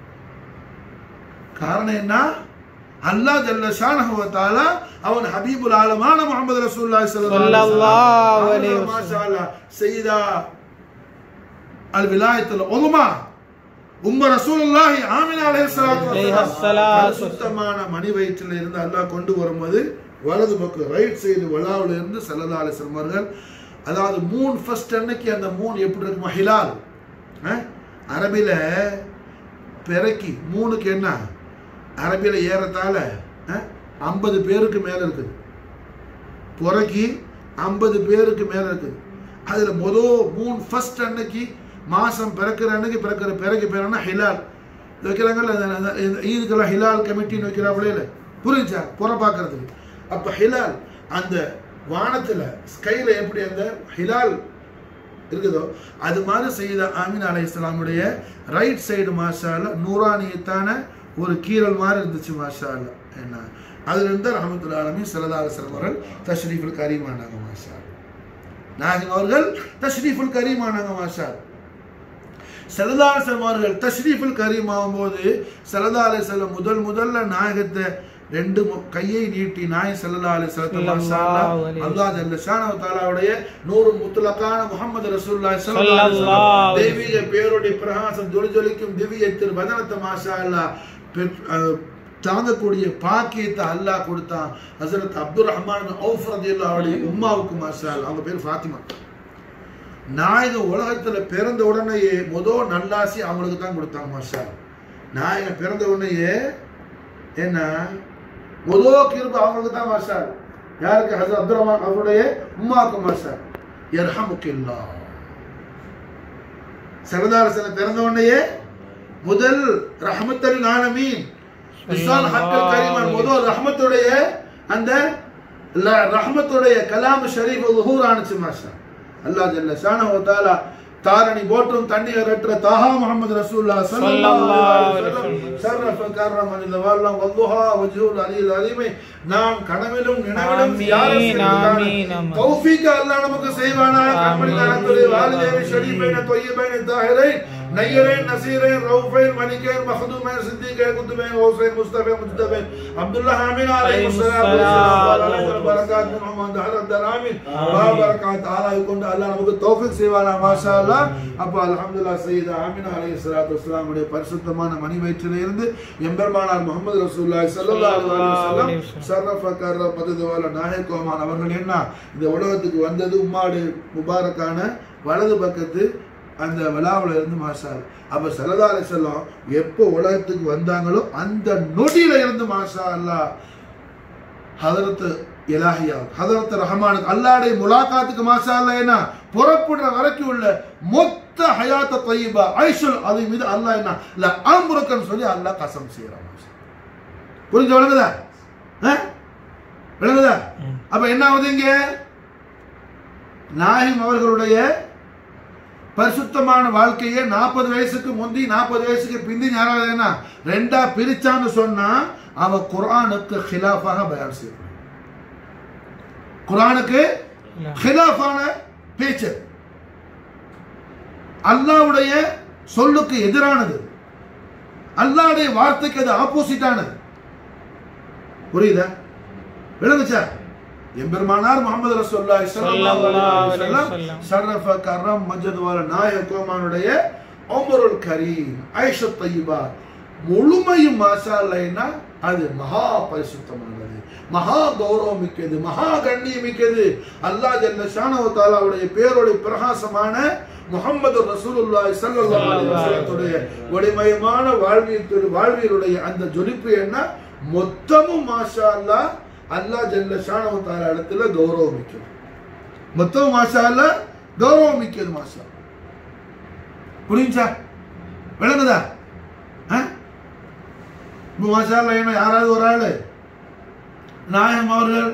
S1: காரணம் என்ன அல்லாஹ் ஜல்ல ஷானஹு வ தஆலா அவன் ஹபீபுல் ஆலமான முஹம்மது ரசூலுல்லாஹி
S2: ஸல்லல்லாஹு அலைஹி வஸல்லம்.
S1: மாஷா அல்லாஹ் சையதா அல் விலாயத்துல் உலமா உம்ம ரசூலுல்லாஹி ஆமினா அலைஹிஸ்ஸலாத்து
S2: அலைஹி
S1: வஸலாம்
S2: ஸலாத்து
S1: சுத்தமான மணி வயிற்றில் இருந்து அல்லாஹ் கொண்டு வரும்போது வலது பக்கம் ரைட் சைடு வலாவுல இருந்து சல்லல்லாஹு அலைஹி வஸல்லம் அவர்கள் அதாவது மூன் ஃபர்ஸ்ட் அன்னைக்கு அந்த மூன் எப்படி இருக்குமா ஹிலால் அஹ்? அரபில பிறக்கி மூணுக்கு என்ன அரபியில ஏறத்தாழ ஐம்பது பேருக்கு மேல இருக்குது புறக்கி ஐம்பது பேருக்கு மேல இருக்குது அதுல மொதல் மூணு ஃபர்ஸ்ட் அன்னைக்கு மாசம் பிறக்கிற அன்னைக்கு பிறக்கிற பிறகு பேர் என்ன ஹிலால் இது வைக்கிறாங்கல்ல அந்த- அந்த- இந்த ஈதுக்கெல்லாம் ஹிலால் கமிட்டின்னு வைக்கிறாங்களே இல்லை புரிஞ்சா புற பார்க்கறதுக்கு அப்ப ஹிலால் அந்த வானத்துல ஸ்கைல எப்படி அந்த ஹிலால் இருக்குதோ அது மாதிரி செய்த ஆமீன் அலை இஸ்லாமுடைய ரைட் சைடு மாஷால நூறானியத்தான ஒரு கீரல் மாதிரி இருந்துச்சு மாஷால என்ன அதுல இருந்து ரஹமத்துல் ஆலமி சலதாரசரம் அவர்கள் தஷ்ரீஃபுல் கரீமானாங்க மாஷா நாயகம் அவர்கள் தஷ்ரீஃபுல் கரீமானாங்க மாஷா சலதாரசம் அவர்கள் தஷ்ரீஃபுல் கரீம் ஆகும்போது சலதாலை செல்ல முதல் முதல்ல நாயகத்தை ரெண்டு மு- கையை நீட்டி நாய் சல்லா அலி
S2: ஸல்லல்லாஹு அலைஹி
S1: அல்லாஹ் ஜல்ல ஷானஹு தஆலாவுடைய நூறு முத்துலக்கான முஹம்மது ரசூலுல்லாஹி ஸல்லல்லாஹு அலைஹி
S2: ஸல்லல்லாஹு
S1: வஸல்லம்
S2: அலைஹி
S1: தெய்வீக பேருடைய பிரகாசம் ஜொலி ஜொலிக்கும் திவ்யத்தில் வதனத்தை மாஷா அல்லாஹ் பெற்- அஹ், தாங்கக்கூடிய பாக்கியத்தை அல்லாஹ் கொடுத்தான் ஹசரத் அப்துல் ரஹ்மான் ஔஃப் ரதியல்லாஹுடைய உம்மாவுக்கு மாஷா அல்லாஹ் அவங்க பேர் ஃபாத்திமா நாயகம் உலகத்துல பிறந்த உடனேயே முதல் நல்லாசி அவங்களுக்கு தான் கொடுத்தாங்க மாஷா நாயகம் பிறந்த உடனேயே என்ன முதல் கிருப அவங்களுக்கு தான் மாஷா யாருக்கு ஹசரத் அப்துல் ரஹ்மான் அவருடைய உம்மாவுக்கு மாஷா யர்ஹமுக்கில்லா சரதாரசன பிறந்த உடனேயே முதல் ரஹமத்தல் ஆலமீன் விசால் ஹக்கல் கரீமான் முதல் ரஹமத்துடைய அந்த ல- ரஹமத்துடைய கலாம் ஷரீஃப் லுஹூர் ஆனுச்சு மாஷா அல்லாஹ் ஜல்ல ஷானஹு வ தஆலா தாரணி போற்றும் தண்ணீர் அற்ற தாஹா முஹம்மது ரசூலுல்லாஹ் ஸல்லல்லாஹு அலைஹி வஸல்லம் ஷர்ரஃப கர்ரம லில்லவால்லாம் வல்லுஹா வஜ்ஹுல் அலில் அலீமை நாம் கனவிலும் நினைவிலும்
S2: ஆமீன்,
S1: யாரை
S2: ஆமீன்,
S1: செய்வதற்கான
S2: ஆமீன்.
S1: தௌஃபீக் அல்லாஹ் நமக்கு செய்வானாக கண்மணி
S2: ஆமீன்.
S1: நலத்துறை வாலிதேவி ஷரீஃபைன தொய்யிபைன தாஹிரைன் நையரைன் நசீரைன் ரவுஃபைன் மலிகைன் மஹதூமைன் சித்திகைன் குத்துபைன் ஓசைன் முஸ்தபைன் முஜ்தபைன் அப்துல்லாஹ் ஆமீன் அலைஹி ஸலாத்து பரகாத் முஹம்மது ஹரத் ஆமீன் பாபரகாத் ஆலாஹ் கொண்டு அல்லாஹ் நமக்கு தௌஃபீக் செய்வானா மாஷா அல்லாஹ் அப்ப அல்ஹம்துலில்லாஹ் சையீதா ஆமீனா அலைஹி ஸலாத்து வஸலாம் உடைய பரிசுத்தமான மணி வயிற்றிலே இருந்து எம்பெருமானார் முஹம்மது ரசூலுல்லாஹி ஸல்லல்லாஹு அலைஹி வஸல்லம் ஷர்ரஃப கர்ர மதுதவால நாயகோமான் அவர்கள் என்ன இந்த உலகத்துக்கு வந்தது உம்மாடு முபாரக்கான வலது பக்கத்து அந்த விழாவில் இருந்து மாஷால் அப்ப சலதாலை செல்லம் எப்போ உலகத்துக்கு வந்தாங்களோ அந்த நொடியில இருந்து மாஷா அல்லாஹ் ஹதரத்து இலாஹியா ஹதரத் ரஹமானுக்கு அல்லாடைய முலாகாத்துக்கு மாஷா அல்லாஹ் என்ன புறப்படுற வரைக்கும் உள்ள மொத்த ஹயாத்த தொய்பா ஐஷுல் அது மீது அல்லாஹ் என்ன இல்ல ஆம்புரக்கன்னு சொல்லி அல்லாஹ் கசம் செய்யறான் புரிஞ்சு விளங்குதா ஆ? விளங்குதா அப்ப என்ன ஆகுது இங்க நாயிம் அவர்களுடைய பரிசுத்தமான வாழ்க்கையை நாற்பது வயசுக்கு முந்தி நாற்பது வயசுக்கு பிந்தி யாராவது என்ன ரெண்டா பிரிச்சான்னு சொன்னா அவ குர்ஆனுக்கு ஹிலாஃபாக பயான் செய்யணும் குர்ஆனுக்கு ஹிலாஃபான பேச்சு அல்லாஹ்வுடைய சொல்லுக்கு எதிரானது அல்லாஹ்வுடைய வார்த்தைக்கு அது ஆப்போசிட்டானது புரியுதா விளங்குச்சா எம்பெருமானார் முகமது ரசூலுல்லாஹி ஸல்லல்லாஹு அலைஹி வஸல்லம் ஷரஃப கரம் மஜத் வல நாயகமானுடைய உமருல் கரீம் ஐஷா தய்யிபா முழுமையும் மாஷா அல்லாஹ்னா அது மகா பரிசுத்தமானது மகா கௌரவம் மிக்கது மகா கண்ணியம் மிக்கது அல்லாஹ் ஜல்ல ஷானஹு தஆலாவுடைய பேரோட பிரகாசமான முகமது ரசூலுல்லாஹி ஸல்லல்லாஹு அலைஹி வஸல்லத்துடைய ஒளிமயமான வாழ்வியல் வாழ்வியலுடைய அந்த ஜொலிப்பு என்ன மொத்தமும் மாஷா அல்லாஹ் அல்லாஹ் ஜல்ல ஷானஹு தஆலா இடத்துல கௌரவம் மிக்கது மொத்தமும் மாஷா அல்லாஹ் கௌரவம் மிக்கது மாஷா புரிஞ்சா விளங்குதா ஆ? இப்போ மாஷா அல்லாஹ் என்ன யாராவது ஒரு ஆளு நாயம் அவர்கள்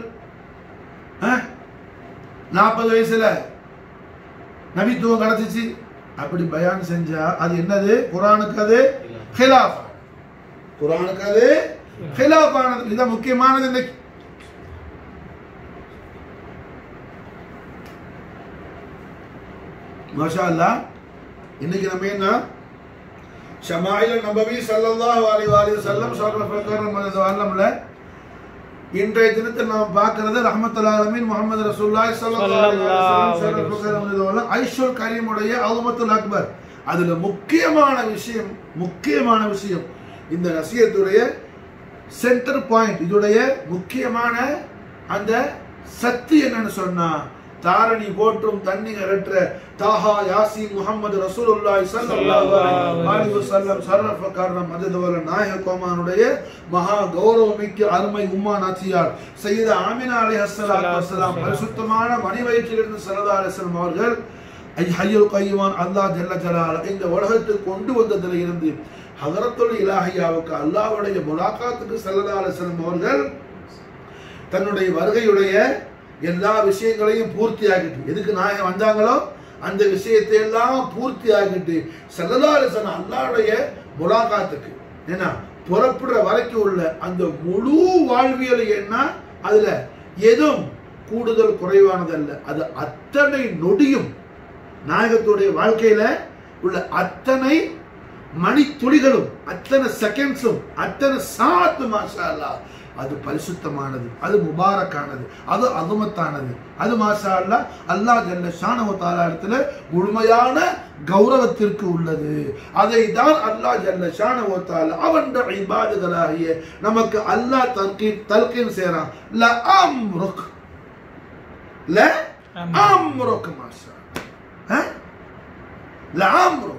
S1: நாற்பது வயசுல நபித்துவம் கிடைச்சிச்சு அப்படி பயான் செஞ்சா அது என்னது குரானுக்கு அது ஹிலாஃப் குரானுக்கு அது ஹிலாஃபானது இதுதான் முக்கியமானது இன்னைக்கு மாஷா அல்லாஹ் இன்னைக்கு நம்ம என்ன ஷமாயில நபவி ஸல்லல்லாஹு அலைஹி வஸல்லம் ஷர்ரஃப கரம் மதது வல்லம்ல இன்றைய தினத்தில் நாம் பார்க்கிறது ரஹமத்துல் ஆலமீன் முகமது ரசூலுல்லாஹி ஸல்லல்லாஹு அலைஹி வஸல்லம் ஷரஃப கரம் மதது வல்லம் ஐஷுல் கரீமுடைய அல்மத்துல் அக்பர் அதுல முக்கியமான விஷயம் முக்கியமான விஷயம் இந்த நசியத்துடைய சென்டர் பாயிண்ட் இதுடைய முக்கியமான அந்த சக்தி என்னன்னு சொன்னா தாரணி போற்றும் தண்ணி அரற்ற தாஹா யாசின் முகமது ரசூலுல்லாஹி ஸல்லல்லாஹு அலைஹி வஸல்லம் ஷரஃப கர்ரம் மஜதவல நாயக கோமானுடைய மகா கௌரவமிக்க அருமை உம்மா நாச்சியார் சையதா ஆமினா அலைஹிஸ்ஸலாத்து வஸ்ஸலாம் பரிசுத்தமான மணி வயிற்றிலிருந்து ஸல்லல்லாஹு அலைஹி வஸல்லம் அவர்கள் ஐ ஹய்யுல் கையுமான் அல்லாஹ் ஜல்ல ஜலால இந்த உலகத்துக்கு கொண்டு வந்ததில் இருந்து ஹதரத்துல் இலாஹியாவுக்கு அல்லாஹ்வுடைய முலாகாத்துக்கு ஸல்லல்லாஹு அலைஹி வஸல்லம் அவர்கள் தன்னுடைய வருகையுடைய எல்லா விஷயங்களையும் பூர்த்தி ஆகிட்டு எதுக்கு நாயகம் வந்தாங்களோ அந்த விஷயத்தை எல்லாம் பூர்த்தி ஆகிட்டு செல்லதாரசன் அல்லாவுடைய முலாகாத்துக்கு ஏன்னா புறப்படுற வரைக்கும் உள்ள அந்த முழு வாழ்வியல் என்ன அதுல எதுவும் கூடுதல் குறைவானதல்ல அது அத்தனை நொடியும் நாயகத்துடைய வாழ்க்கையில உள்ள அத்தனை மணித்துளிகளும் அத்தனை செகண்ட்ஸும் அத்தனை சாத்து மாஷா அல்லாஹ் அது பரிசுத்தமானது அது முபாரக்கானது அது அதுமத்தானது அது மாஷா அல்லா அல்லாஹ் ஜல்ல ஷானஹு தஆலா இடத்துல முழுமையான கௌரவத்திற்கு உள்ளது அதை தான் அல்லாஹ் ஜல்ல ஷானஹு தஆலா அவன் இபாதுகளாகிய நமக்கு அல்லாஹ் தல்கீன் தல்கீன் செய்றான் ல அம்ருக் ல அம்ருக் மாஷா ஆ? ல அம்ருக்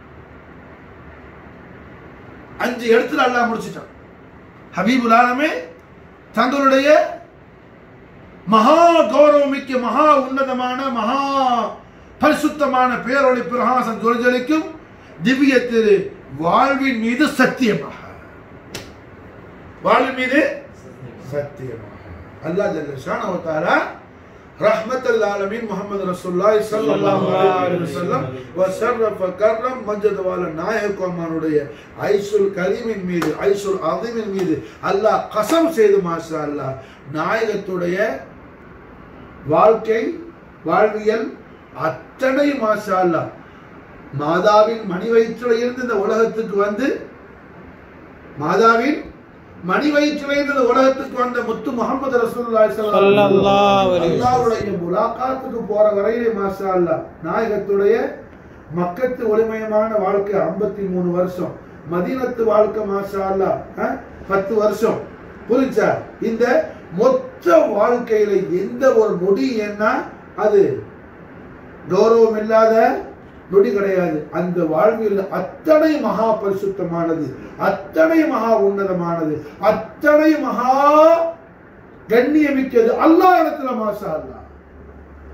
S1: அஞ்சு இடத்துல அல்லாஹ் முடிச்சிட்டான் ஹபீபுல் ஆலமே தங்களுடைய மகா கௌரவமிக்க மகா உன்னதமான மகா பரிசுத்தமான பேரொளி பிரகாசம் ஜொலிஜொலிக்கும் திவ்ய திரு வாழ்வின் மீது சத்தியமாக வாழ்வின் மீது சத்தியமாக அல்லாஹ் ஜல்ல ஷானஹு தஆலா ரஹ்மத்துல் ஆலமீன் முஹம்மது ரசூலுல்லாஹி ஸல்லல்லாஹு அலைஹி வஸல்லம் வஸர்ரஃப கர்ரம் மஜ்ஜத் வால நாயகமானுடைய ஐசுல் கரீமின் மீது ஐசுல் அதீமின் மீது அல்லாஹ் கஸம் செய்து மாஷா அல்லாஹ் நாயகத்துடைய வாழ்க்கை வாழ்வியல் அத்தனை மாஷா அல்லாஹ் மாதாவின் மணி வயிற்றில் இருந்து இந்த உலகத்துக்கு வந்து மாதாவின் மணி வயிற்றில் இருந்து இந்த உலகத்துக்கு வந்த முத்து முகமது ரசூலுல்லாஹி ஸல்லல்லாஹு
S2: ஸல்லல்லாஹு அலைஹி வஸல்லம்.
S1: அல்லாஹ்வுடைய முலாகாத்துக்கு போற வரையிலே மாஷா அல்லாஹ் நாயகத்துடைய மக்கத்து ஒளிமயமான வாழ்க்கை 53 மூணு வருஷம் மதீனத்து வாழ்க்கை மாஷா அல்லாஹ் அஹ், பத்து வருஷம் புரிச்சா இந்த மொத்த வாழ்க்கையில எந்த ஒரு நொடி என்ன அது கௌரவம் இல்லாத நொடி கிடையாது அந்த வாழ்வில் அத்தனை மகா பரிசுத்தமானது அத்தனை மகா உன்னதமானது அத்தனை மகா கண்ணியமிக்கது அல்லாஹ் இடத்துல மாஷா அல்லாஹ்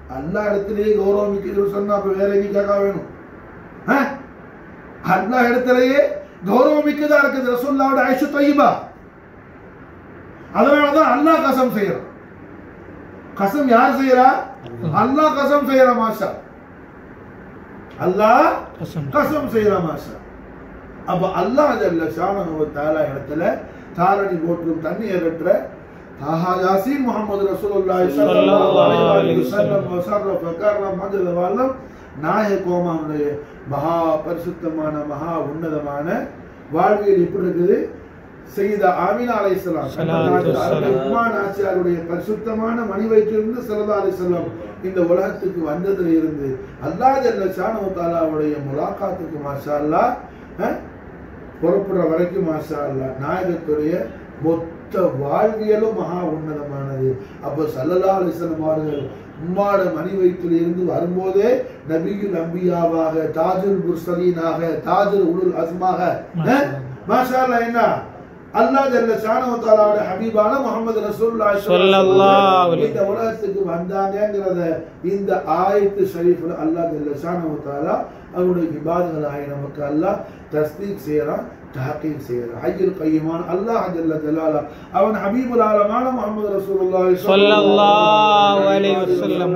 S1: அல்லா இடத்திலேயே கௌரவமிக்கிறது சொன்னா அப்ப வேற எங்க கேட்க வேணும் ஆ? அல்லா இடத்திலேயே கௌரவமிக்கதா இருக்குது ரசூல்லாவோட ஐஷு தையீபா அதனாலதான் அல்லாஹ் கசம் செய்யறான் கசம் யார் செய்யறா அல்லாஹ் கசம் செய்யற மாஷா அல்லாஹ்
S2: கசம்
S1: கசம் செய்யற மாஷா அப்ப அல்லாஹ் ஜல்ல ஷானஹு தஆலா இடத்துல தாரணி போற்றும் தண்ணி ஏறற்ற தாஹா யாசீன் முஹம்மது ரசூலுல்லாஹி ஸல்லல்லாஹு அலைஹி வஸல்லம் வஸர்ரஃப கர்ரம் மஜத வல்லம் நாயகோமாவுடைய மகா பரிசுத்தமான மகா உன்னதமான வாழ்வியல் எப்படி இருக்குது செய்த ஆமீனா அலைஹிஸ்ஸலாம்
S2: ஸலாத்து வஸ்ஸலாம்.
S1: உஸ்மான் ஆச்சியாருடைய பரிசுத்தமான மணி வயிற்றிலிருந்து ஸல்லல்லாஹு அலைஹி வஸல்லம் இந்த உலகத்துக்கு வந்ததுல இருந்து அல்லாஹ் ஜல்ல ஷானஹு தஆலாவுடைய முலாகாத்துக்கு மாஷா அல்லாஹ் அஹ், புறப்படுற வரைக்கும் மாஷா அல்லாஹ் நாயகத்துடைய மொத்த வாழ்வியலும் மகா உன்னதமானது அப்போ சல்லல்லா அலிஸ்லம் அவர்கள் உம்மாட மணி வயிற்றில் இருந்து வரும்போதே நபியுல் அம்பியாவாக தாஜுல் முர்சலீனாக தாஜுல் உலுல் அஸ்மாக அஹ், மாஷா அல்லாஹ் என்ன அல்லாஹ் ஜல்ல ஷானஹு தஆலாவோட ஹபீபான முஹம்மது ரசூலுல்லாஹி
S2: ஸல்லல்லாஹு அலைஹி
S1: இந்த உலகத்துக்கு வந்தாங்கங்கிறத இந்த ஆயத்து ஷரீஃப்ல அல்லாஹ் ஜல்ல ஷானஹு தஆலா அவருடைய இபாதுகளாக நமக்கு அல்லாஹ் தஸ்தீக் செய்யறான் தஹகீக் செய்யறான் ஹய்யுல் கய்யிமான அல்லாஹ் ஜல்ல ஜலாலா அவன் ஹபீபுல் ஆலமான முஹம்மது ரசூலுல்லாஹி
S2: ஸல்லல்லாஹு அலைஹி வஸல்லம்.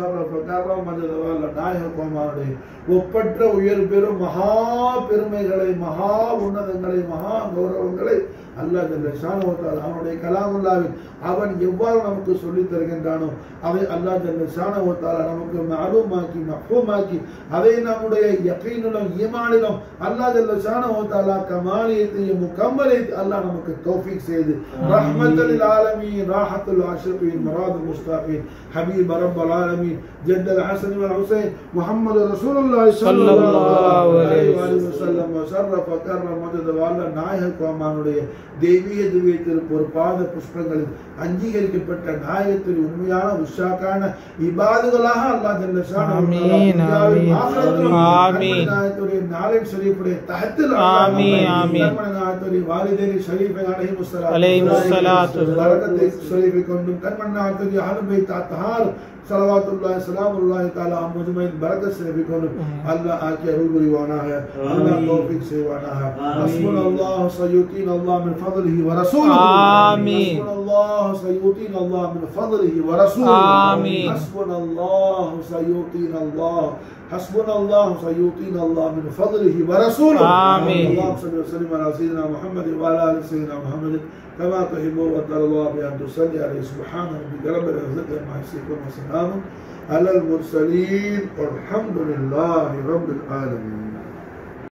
S1: நாயகமாருடைய ஒப்பற்ற உயர் பெரும் மகா பெருமைகளை மகா உன்னதங்களை மகா கௌரவங்களை அல்லாஹ் ஜல்ல ஷானஹு தஆலா அவனுடைய கலாமுல்லாவில் அவன் எவ்வாறு நமக்கு சொல்லித் தருகின்றானோ அதை அல்லாஹ் ஜல்ல ஷானஹு தஆலா நமக்கு மஅலூமாக்கி மஃஹூமாக்கி அதை நம்முடைய யகீனிலும் ஈமானிலும் அல்லாஹ் ஜல்ல ஷானஹு தஆலா கமாலியத்தையும் முகம்மலியத்தை அல்லாஹ் நமக்கு தௌஃபீக் செய்து ரஹ்மத்தல் லில் ஆலமீன் ராஹத்துல் ஆஷிகீன் மராதுல் முஸ்தாகீன் ஹபீப் ரப்பல் ஆலமீன் ஜத்தல் ஹஸன் வல் ஹுசைன் முஹம்மது ரசூலுல்லாஹி ஸல்லல்லாஹு அலைஹி வஸல்லம் வஸர்ரஃப கர்ரம் மஜத வாழ நாயக கோமானுடைய தெய்வீக திவ்யத்தில் ஒரு பாத புஷ்பங்களில் அங்கீகரிக்கப்பட்ட நாயகத்தில் உண்மையான உஷாக்கான இபாதுகளாக அல்லாஹ் ஜல்ல ஷானஹு
S2: ஆமீன், ஆமீன், ஆமீன்.
S1: நாயகத்துடைய நாளின் ஷரீஃபுடைய தஹத்தில்
S2: ஆமீன், ஆமீன்.
S1: நாயகத்துடைய வாலிதைனி ஷரீஃபை அலைஹிமுஸ்ஸலாத்து
S2: அலைஹிமுஸ்ஸலாத்து
S1: பரக்கத்தை ஷரீஃபை கொண்டும் கண்மன்னாத்துடைய அனுபவி தாத்தஹார் சலவாத்துல்லாஹி ஸலாமுல்லாஹி தஆலா முஜ்மைன் பரக்கத் ஷரீஃபை கொண்டும் அல்லாஹ் ஆக்கி அருள் புரிவானாக அல்லாஹ் தௌஃபீக் செய்வானாக ஹஸ்புனல்லாஹு சய்யுதீன் அல்லாஹ் மின் ஃபضله ورسوله
S2: ஆமீன்.
S1: حسبنا الله سيؤتينا الله من فضله ورسوله
S2: آمين.
S1: حسبنا الله سيؤتينا الله حسبنا الله سيؤتينا الله من فضله ورسوله
S2: آمين.
S1: اللهم صل وسلم على سيدنا محمد وعلى ال سيدنا محمد كما تحب وترضى الله بأن تصلي عليه سبحان ربك رب العزة عما يصفون وسلام على المرسلين والحمد لله رب العالمين